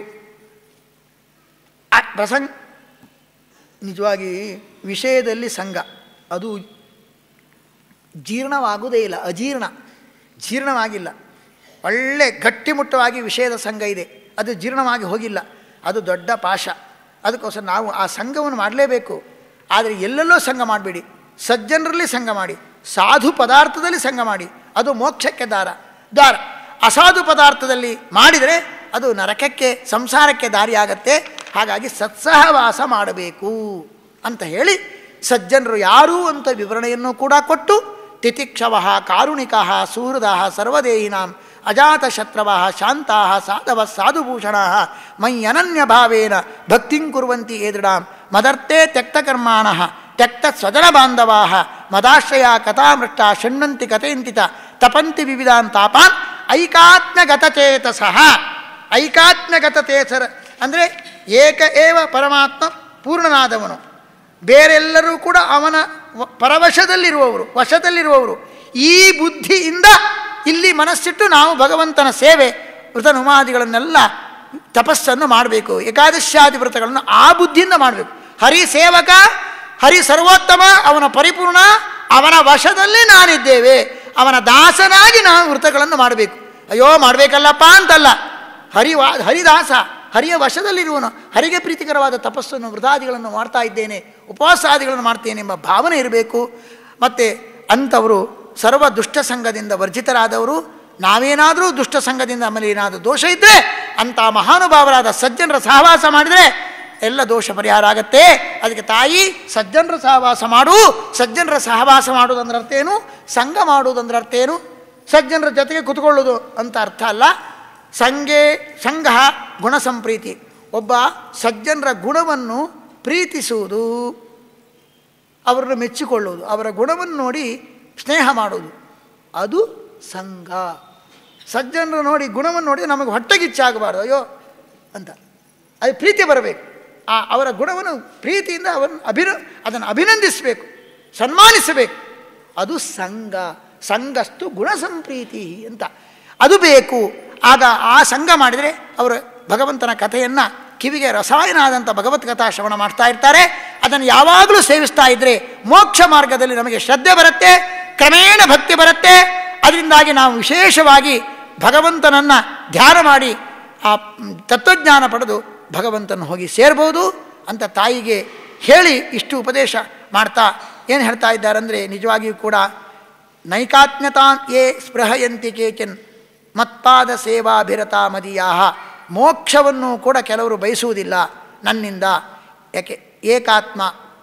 ಆ ಪ್ರಸಂಗ ನಿಜವಾಗಿ ವಿಷಯದಲ್ಲಿ ಸಂಘ ಅದು ಜೀರ್ಣವಾಗುವುದೇ ಇಲ್ಲ ಅಜೀರ್ಣ ಜೀರ್ಣವಾಗಿಲ್ಲ ಒಳ್ಳೆ ಗಟ್ಟಿಮುಟ್ಟವಾಗಿ ವಿಷಯದ ಸಂಘ ಇದೆ ಅದು ಜೀರ್ಣವಾಗಿ ಹೋಗಿಲ್ಲ ಅದು ದೊಡ್ಡ ಪಾಶ ಅದಕ್ಕೋಸ್ಕರ ನಾವು ಆ ಸಂಘವನ್ನು ಮಾಡಲೇಬೇಕು ಆದರೆ ಎಲ್ಲೆಲ್ಲೋ ಸಂಘ ಮಾಡಬೇಡಿ ಸಜ್ಜನರಲ್ಲಿ ಸಂಘ ಮಾಡಿ ಸಾಧು ಪದಾರ್ಥದಲ್ಲಿ ಸಂಘ ಮಾಡಿ ಅದು ಮೋಕ್ಷಕ್ಕೆ ದಾರ ದಾರ ಅಸಾಧು ಪದಾರ್ಥದಲ್ಲಿ ಮಾಡಿದರೆ ಅದು ನರಕಕ್ಕೆ ಸಂಸಾರಕ್ಕೆ ದಾರಿಯಾಗತ್ತೆ ಹಾಗಾಗಿ ಸತ್ಸಹವಾಸ ಮಾಡಬೇಕು ಅಂತ ಹೇಳಿ ಸಜ್ಜನರು ಯಾರು ಅಂತ ವಿವರಣೆಯನ್ನು ಕೂಡ ಕೊಟ್ಟು ತಿತಿಕ್ಷವ ಕಾರುಣಿಕ ಸುಹೃದ ಸರ್ವದೇಹಿನಾಂ ಅಜಾತಶತ್ರವ ಶಾಂತಾ ಸಾಧವ ಸಾಧುಭೂಷಣ ಮೈ ಅನನ್ಯ ಭಾವೇನ ಭಕ್ತಿಂ ಕುರುವಂತಿ ಏದೃಢಾಂ ಮದರ್ಥೇ ತ್ಯಕ್ತಕರ್ಮಾಣ ತ್ಯಕ್ತ ಸ್ವಜನ ಬಾಂಧವಾ ಮದಾಶ್ರಯ ಕಥಾಮೃಷ್ಟ ಶೃಣ್ವಂತಿ ಕಥೆಯಂತಿತ ತಪಂತಿ ವಿವಿಧಾನ್ ತಾಪಾನ್ ಐಕಾತ್ಮ್ಯಗತಚೇತಸಃ ಐಕಾತ್ಮ್ಯಗತಚೇತರ ಅಂದರೆ ಏಕ ಏವ ಪರಮಾತ್ಮ ಪೂರ್ಣನಾದವನು ಬೇರೆಲ್ಲರೂ ಕೂಡ ಅವನ ವ- ಪರವಶದಲ್ಲಿರುವವರು ವಶದಲ್ಲಿರುವವರು ಈ ಬುದ್ಧಿಯಿಂದ ಇಲ್ಲಿ ಮನಸ್ಸಿಟ್ಟು ನಾವು ಭಗವಂತನ ಸೇವೆ ವೃತನುಮಾದಿಗಳನ್ನೆಲ್ಲ ತಪಸ್ಸನ್ನು ಮಾಡಬೇಕು ಏಕಾದಶ್ಯಾದಿ ವ್ರತಗಳನ್ನು ಆ ಬುದ್ಧಿಯಿಂದ ಮಾಡಬೇಕು ಹರಿ ಸೇವಕ ಹರಿ ಸರ್ವೋತ್ತಮ ಅವನ ಪರಿಪೂರ್ಣ ಅವನ ವಶದಲ್ಲಿ ನಾನಿದ್ದೇವೆ ಅವನ ದಾಸನಾಗಿ ನಾವು ವೃತಗಳನ್ನು ಮಾಡಬೇಕು ಅಯ್ಯೋ ಮಾಡಬೇಕಲ್ಲಪ್ಪ ಅಂತಲ್ಲ ಹರಿವಾ ಹರಿದಾಸ ಹರಿಯ ವಶದಲ್ಲಿರುವನು ಹರಿಗೆ ಪ್ರೀತಿಕರವಾದ ತಪಸ್ಸನ್ನು ವೃತಾದಿಗಳನ್ನು ಮಾಡ್ತಾ ಇದ್ದೇನೆ ಉಪವಾಸಾದಿಗಳನ್ನು ಮಾಡ್ತೇನೆ ಎಂಬ ಭಾವನೆ ಇರಬೇಕು ಮತ್ತು ಅಂಥವರು ಸರ್ವ ದುಷ್ಟ ಸಂಘದಿಂದ ವರ್ಜಿತರಾದವರು ನಾವೇನಾದರೂ ದುಷ್ಟ ಸಂಘದಿಂದ ಆಮೇಲೆ ಏನಾದರೂ ದೋಷ ಇದ್ದರೆ ಅಂಥ ಮಹಾನುಭಾವರಾದ ಸಜ್ಜನರ ಸಹವಾಸ ಮಾಡಿದರೆ ಎಲ್ಲ ದೋಷ ಪರಿಹಾರ ಆಗತ್ತೆ ಅದಕ್ಕೆ ತಾಯಿ ಸಜ್ಜನರ ಸಹವಾಸ ಮಾಡು ಸಜ್ಜನರ ಸಹವಾಸ ಮಾಡುವುದಂದ್ರೆ ಅರ್ಥ ಏನು ಸಂಘ ಮಾಡುವುದಂದ್ರೆ ಅರ್ಥ ಏನು ಸಜ್ಜನರ ಜೊತೆಗೆ ಕುತ್ಕೊಳ್ಳೋದು ಅಂತ ಅರ್ಥ ಅಲ್ಲ ಸಂಘೆ ಸಂಘ ಗುಣಸಂಪ್ರೀತಿ ಒಬ್ಬ ಸಜ್ಜನರ ಗುಣವನ್ನು ಪ್ರೀತಿಸುವುದು ಅವರನ್ನು ಮೆಚ್ಚಿಕೊಳ್ಳುವುದು ಅವರ ಗುಣವನ್ನು ನೋಡಿ ಸ್ನೇಹ ಮಾಡುವುದು ಅದು ಸಂಘ ಸಜ್ಜನರು ನೋಡಿ ಗುಣವನ್ನು ನೋಡಿ ನಮಗೆ ಹೊಟ್ಟೆಗಿಚ್ಚಾಗಬಾರ್ದು ಅಯ್ಯೋ ಅಂತ ಅದು ಪ್ರೀತಿ ಬರಬೇಕು ಆ ಅವರ ಗುಣವನ್ನು ಪ್ರೀತಿಯಿಂದ ಅವರನ್ನು ಅಭಿನ ಅದನ್ನು ಅಭಿನಂದಿಸಬೇಕು ಸನ್ಮಾನಿಸಬೇಕು ಅದು ಸಂಘ ಸಂಘಸ್ತು ಗುಣಸಂಪ್ರೀತಿ ಅಂತ ಅದು ಬೇಕು ಆಗ ಆ ಸಂಘ ಮಾಡಿದರೆ ಅವರು ಭಗವಂತನ ಕಥೆಯನ್ನು ಕಿವಿಗೆ ರಸಾಯನ ಆದಂಥ ಭಗವದ್ಗತಾ ಶ್ರವಣ ಮಾಡ್ತಾ ಇರ್ತಾರೆ ಅದನ್ನು ಯಾವಾಗಲೂ ಸೇವಿಸ್ತಾ ಇದ್ದರೆ ಮೋಕ್ಷ ಮಾರ್ಗದಲ್ಲಿ ನಮಗೆ ಶ್ರದ್ಧೆ ಬರುತ್ತೆ ಕ್ರಮೇಣ ಭಕ್ತಿ ಬರುತ್ತೆ ಅದರಿಂದಾಗಿ ನಾವು ವಿಶೇಷವಾಗಿ ಭಗವಂತನನ್ನು ಧ್ಯಾನ ಮಾಡಿ ಆ ತತ್ವಜ್ಞಾನ ಪಡೆದು ಭಗವಂತನ ಹೋಗಿ ಸೇರ್ಬೋದು ಅಂತ ತಾಯಿಗೆ ಹೇಳಿ ಇಷ್ಟು ಉಪದೇಶ ಮಾಡ್ತಾ ಏನು ಹೇಳ್ತಾ ಇದ್ದಾರಂದರೆ ನಿಜವಾಗಿಯೂ ಕೂಡ ನೈಕಾತ್ಮ್ಯತಾನ್ ಯೇ ಸ್ಪೃಹಯಂತಿ ಕೇಚನ್ ಮತ್ಪಾದ ಸೇವಾಭಿರತ ಮದಿಯಾಹ ಮೋಕ್ಷವನ್ನು ಕೂಡ ಕೆಲವರು ಬಯಸುವುದಿಲ್ಲ ನನ್ನಿಂದ ಯಾಕೆ ಏಕಾತ್ಮ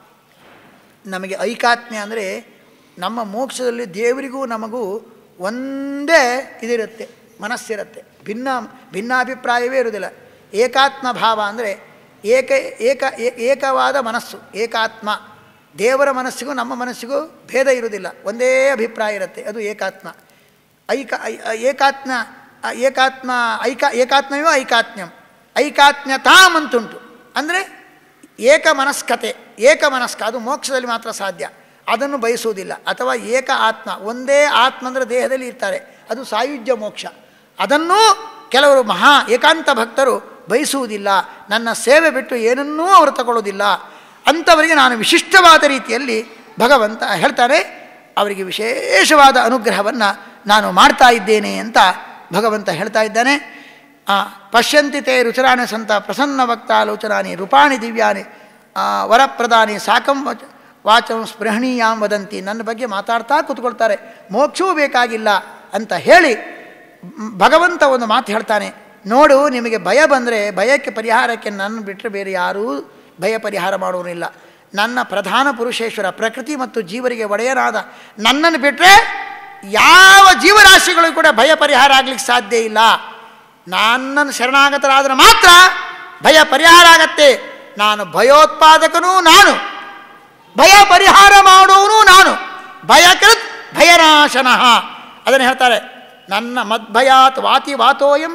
ನಮಗೆ ಐಕಾತ್ಮ್ಯ ಅಂದರೆ ನಮ್ಮ ಮೋಕ್ಷದಲ್ಲಿ ದೇವರಿಗೂ ನಮಗೂ ಒಂದೇ ಇದಿರುತ್ತೆ ಮನಸ್ಸಿರುತ್ತೆ ಭಿನ್ನ ಭಿನ್ನಾಭಿಪ್ರಾಯವೇ ಇರುವುದಿಲ್ಲ ಏಕಾತ್ಮ ಭಾವ ಅಂದರೆ ಏಕ ಏಕ ಏ- ಏಕವಾದ ಮನಸ್ಸು ಏಕಾತ್ಮ ದೇವರ ಮನಸ್ಸಿಗೂ ನಮ್ಮ ಮನಸ್ಸಿಗೂ ಭೇದ ಇರುವುದಿಲ್ಲ ಒಂದೇ ಅಭಿಪ್ರಾಯ ಇರುತ್ತೆ ಅದು ಏಕಾತ್ಮ ಐಕ ಐ- ಐ- ಏಕಾತ್ಮ ಆ ಏಕಾತ್ಮ ಐಕ ಏಕಾತ್ಮವೋ ಐಕಾತ್ಮ್ಯಂ ಐಕಾತ್ಮ್ಯತಾಮ್ ಅಂತುಂಟು ಅಂದರೆ ಏಕ ಮನಸ್ಕತೆ ಏಕ ಮನಸ್ಕ ಅದು ಮೋಕ್ಷದಲ್ಲಿ ಮಾತ್ರ ಸಾಧ್ಯ ಅದನ್ನು ಬಯಸುವುದಿಲ್ಲ ಅಥವಾ ಏಕ ಆತ್ಮ ಒಂದೇ ಆತ್ಮ ಅಂದರೆ ದೇಹದಲ್ಲಿ ಇರ್ತಾರೆ ಅದು ಸಾಯುಜ್ಯ ಮೋಕ್ಷ ಅದನ್ನೂ ಕೆಲವರು ಮಹಾ ಏಕಾಂತ ಭಕ್ತರು ಬಯಸುವುದಿಲ್ಲ ನನ್ನ ಸೇವೆ ಬಿಟ್ಟು ಏನನ್ನೂ ಅವರು ತಗೊಳ್ಳೋದಿಲ್ಲ ಅಂಥವರಿಗೆ ನಾನು ವಿಶಿಷ್ಟವಾದ ರೀತಿಯಲ್ಲಿ ಭಗವಂತ ಹೇಳ್ತಾರೆ ಅವರಿಗೆ ವಿಶೇಷವಾದ ಅನುಗ್ರಹವನ್ನು ನಾನು ಮಾಡ್ತಾ ಇದ್ದೇನೆ ಅಂತ ಭಗವಂತ ಹೇಳ್ತಾ ಇದ್ದಾನೆ ಆ, ಪಶ್ಯಂತಿ ತೇ ರುಚಿರಾಣಿ ಸಂತ ಪ್ರಸನ್ನ ವಕ್ತಾಲೋಚನಾನಿ ರೂಪಾಣಿ ದಿವ್ಯಾನಿ ಆ, ವರಪ್ರದಾನಿ ಸಾಕಂ ವಚ ವಾಚಂ ಸ್ಪೃಹಣೀಯಾಂ ವದಂತಿ ನನ್ನ ಬಗ್ಗೆ ಮಾತಾಡ್ತಾ ಕೂತ್ಕೊಳ್ತಾರೆ ಮೋಕ್ಷವೂ ಬೇಕಾಗಿಲ್ಲ ಅಂತ ಹೇಳಿ ಮ್, ಭಗವಂತ ಒಂದು ಮಾತು ಹೇಳ್ತಾನೆ ನೋಡು ನಿಮಗೆ ಭಯ ಬಂದರೆ ಭಯಕ್ಕೆ ಪರಿಹಾರಕ್ಕೆ ನನ್ನ ಬಿಟ್ಟರೆ ಬೇರೆ ಯಾರೂ ಭಯ ಪರಿಹಾರ ಮಾಡೋನಿಲ್ಲ ನನ್ನ ಪ್ರಧಾನ ಪುರುಷೇಶ್ವರ ಪ್ರಕೃತಿ ಮತ್ತು ಜೀವರಿಗೆ ಒಡೆಯನಾದ ನನ್ನನ್ನು ಬಿಟ್ಟರೆ ಯಾವ ಜೀವರಾಶಿಗಳಿಗೂ ಕೂಡ ಭಯ ಪರಿಹಾರ ಆಗ್ಲಿಕ್ಕೆ ಸಾಧ್ಯ ಇಲ್ಲ ನನ್ನನ್ನು ಶರಣಾಗತರಾದರೆ ಮಾತ್ರ ಭಯ ಪರಿಹಾರ ಆಗತ್ತೆ ನಾನು ಭಯೋತ್ಪಾದಕನೂ ನಾನು ಭಯ ಪರಿಹಾರ ಮಾಡೋನು ನಾನು ಭಯಕೃತ್ ಭಯನಾಶನಃ ಅದನ್ನು ಹೇಳ್ತಾರೆ ನನ್ನ ಮದ್ಭಯಾತ್ ವಾತಿ ವಾತೋಯಂ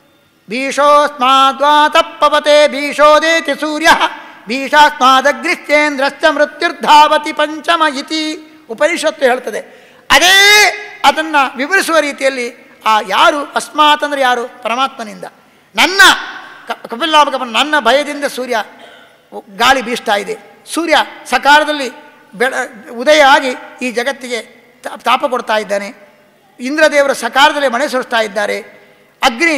ಭೀಷೋಸ್ಮಾದ್ವಾತಪ್ಪವತೆ ಭೀಷೋದೇತಿ ಸೂರ್ಯ ಭೀಷಾಸ್ಮಾದಗ್ರಿಶ್ಚೇಂದ್ರಶ್ಚ ಮೃತ್ಯುರ್ಧಾವತಿ ಪಂಚಮ ಇತಿ ಉಪನಿಷತ್ತು ಹೇಳ್ತದೆ ಅದೇ ಅದನ್ನು ವಿವರಿಸುವ ರೀತಿಯಲ್ಲಿ ಆ ಯಾರು ಅಸ್ಮಾತ್ ಅಂದರೆ ಯಾರು ಪರಮಾತ್ಮನಿಂದ ನನ್ನ ಕ- ಕಪಿಲಾಭಕಪನ ನನ್ನ ಭಯದಿಂದ ಸೂರ್ಯ ಗಾಳಿ ಬೀಸ್ತಾ ಇದೆ ಸೂರ್ಯ ಸಕಾಲದಲ್ಲಿ ಬೆಳ ಉದಯ ಆಗಿ ಈ ಜಗತ್ತಿಗೆ ತಾ- ತಾಪ ಕೊಡ್ತಾ ಇದ್ದಾನೆ ಇಂದ್ರದೇವರು ಸಕಾಲದಲ್ಲಿ ಮಳೆ ಸುರಿಸ್ತಾ ಇದ್ದಾರೆ ಅಗ್ನಿ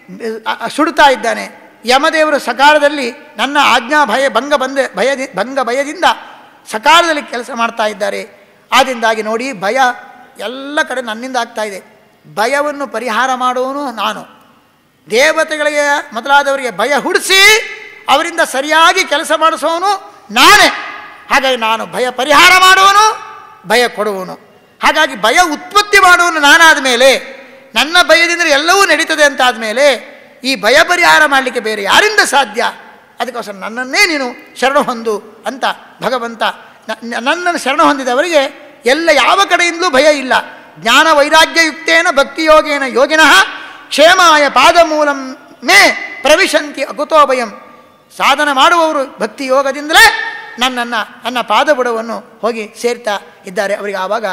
ಅ- ಅ- ಸುಡುತ್ತಾ ಇದ್ದಾನೆ ಯಮದೇವರು ಸಕಾಲದಲ್ಲಿ ನನ್ನ ಆಜ್ಞಾ ಭಯ ಭಂಗ ಬಂದ ಭಯದಿ ಭಂಗ ಭಯದಿಂದ ಸಕಾಲದಲ್ಲಿ ಕೆಲಸ ಮಾಡ್ತಾ ಇದ್ದಾರೆ ಆದ್ದರಿಂದಾಗಿ ನೋಡಿ ಭಯ ಎಲ್ಲ ಕಡೆ ನನ್ನಿಂದ ಆಗ್ತಾ ಇದೆ ಭಯವನ್ನು ಪರಿಹಾರ ಮಾಡುವನು ನಾನು ದೇವತೆಗಳಿಗೆ ಮೊದಲಾದವರಿಗೆ ಭಯ ಹುಡಿಸಿ ಅವರಿಂದ ಸರಿಯಾಗಿ ಕೆಲಸ ಮಾಡಿಸೋನು ನಾನೇ ಹಾಗಾಗಿ ನಾನು ಭಯ ಪರಿಹಾರ ಮಾಡುವನು ಭಯ ಕೊಡುವನು ಹಾಗಾಗಿ ಭಯ ಉತ್ಪತ್ತಿ ಮಾಡುವನು ನಾನಾದ ಮೇಲೆ ನನ್ನ ಭಯದಿಂದ ಎಲ್ಲವೂ ನಡೀತದೆ ಅಂತಾದ ಮೇಲೆ ಈ ಭಯ ಪರಿಹಾರ ಮಾಡಲಿಕ್ಕೆ ಬೇರೆ ಯಾರಿಂದ ಸಾಧ್ಯ ಅದಕ್ಕೋಸ್ಕರ ನನ್ನನ್ನೇ ನೀನು ಶರಣ ಹೊಂದು ಅಂತ ಭಗವಂತ ನ- ನ- ನನ್ನನ್ನು ಶರಣ ಹೊಂದಿದವರಿಗೆ ಎಲ್ಲ ಯಾವ ಕಡೆಯಿಂದಲೂ ಭಯ ಇಲ್ಲ ಜ್ಞಾನ ವೈರಾಗ್ಯಯುಕ್ತೇನ ಭಕ್ತಿಯೋಗೇನ ಯೋಗಿನಃ ಕ್ಷೇಮಾಯ ಪಾದಮೂಲಂ ಮೇ ಪ್ರವಿಶಂತಿ ಅಕುತೋ ಭಯಂ ಸಾಧನೆ ಮಾಡುವವರು ಭಕ್ತಿ ಯೋಗದಿಂದಲೇ ನನ್ನನ್ನು ನನ್ನ ಪಾದಬುಡವನ್ನು ಹೋಗಿ ಸೇರ್ತಾ ಇದ್ದಾರೆ ಅವರಿಗೆ ಆವಾಗ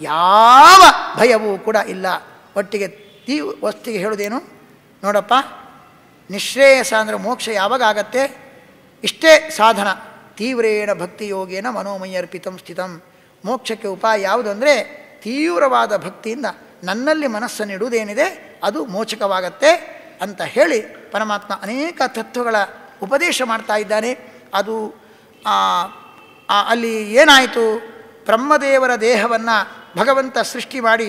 ಯಾವ ಭಯವೂ ಕೂಡ ಇಲ್ಲ ಒಟ್ಟಿಗೆ ತೀ ವಸ್ತಿಗೆ ಹೇಳೋದೇನು ನೋಡಪ್ಪ ನಿಶ್ರೇಯಸ ಅಂದರೆ ಮೋಕ್ಷ ಯಾವಾಗ ಆಗತ್ತೆ ಇಷ್ಟೇ ಸಾಧನ ತೀವ್ರೇಣ ಭಕ್ತಿಯೋಗೇನ ಮನೋಮಯರ್ಪಿತಂ ಸ್ಥಿತಂ ಮೋಕ್ಷಕ್ಕೆ ಉಪಾಯ ಯಾವುದು ಅಂದರೆ ತೀವ್ರವಾದ ಭಕ್ತಿಯಿಂದ ನನ್ನಲ್ಲಿ ಮನಸ್ಸನ್ನು ಇಡುವುದೇನಿದೆ ಅದು ಮೋಚಕವಾಗತ್ತೆ ಅಂತ ಹೇಳಿ ಪರಮಾತ್ಮ ಅನೇಕ ತತ್ವಗಳ ಉಪದೇಶ ಮಾಡ್ತಾ ಇದ್ದಾನೆ ಅದು ಆ, ಆ, ಅಲ್ಲಿ ಏನಾಯಿತು ಬ್ರಹ್ಮದೇವರ ದೇಹವನ್ನು ಭಗವಂತ ಸೃಷ್ಟಿ ಮಾಡಿ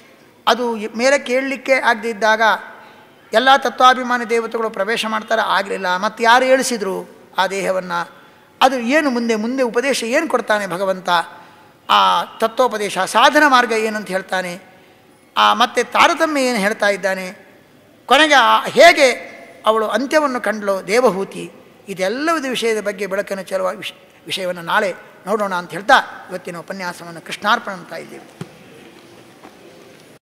ಅದು ಮೇಲೆ ಕೇಳಲಿಕ್ಕೆ ಆಗದಿದ್ದಾಗ ಎಲ್ಲ ತತ್ವಾಭಿಮಾನಿ ದೇವತೆಗಳು ಪ್ರವೇಶ ಮಾಡ್ತಾರೆ ಆಗಲಿಲ್ಲ ಮತ್ತು ಯಾರು ಹೇಳಿಸಿದ್ರು ಆ ದೇಹವನ್ನು ಅದು ಏನು ಮುಂದೆ ಮುಂದೆ ಉಪದೇಶ ಏನು ಕೊಡ್ತಾನೆ ಭಗವಂತ ಆ ತತ್ವೋಪದೇಶ ಸಾಧನ ಮಾರ್ಗ ಏನಂತ ಹೇಳ್ತಾನೆ ಆ ಮತ್ತೆ ತಾರತಮ್ಯ ಏನು ಹೇಳ್ತಾ ಇದ್ದಾನೆ ಕೊನೆಗೆ ಆ- ಹೇಗೆ ಅವಳು ಅಂತ್ಯವನ್ನು ಕಂಡಳು ದೇವಹೂತಿ ಇದೆಲ್ಲವಿದ ವಿಷಯದ ಬಗ್ಗೆ ಬೆಳಕನ್ನು ಚೆಲುವ ವಿಷ ವಿಷಯವನ್ನು ನಾಳೆ ನೋಡೋಣ ಅಂತ ಹೇಳ್ತಾ ಇವತ್ತಿನ ಉಪನ್ಯಾಸವನ್ನು ಕೃಷ್ಣಾರ್ಪಣ ಅಂತ ಇದ್ದೇವೆ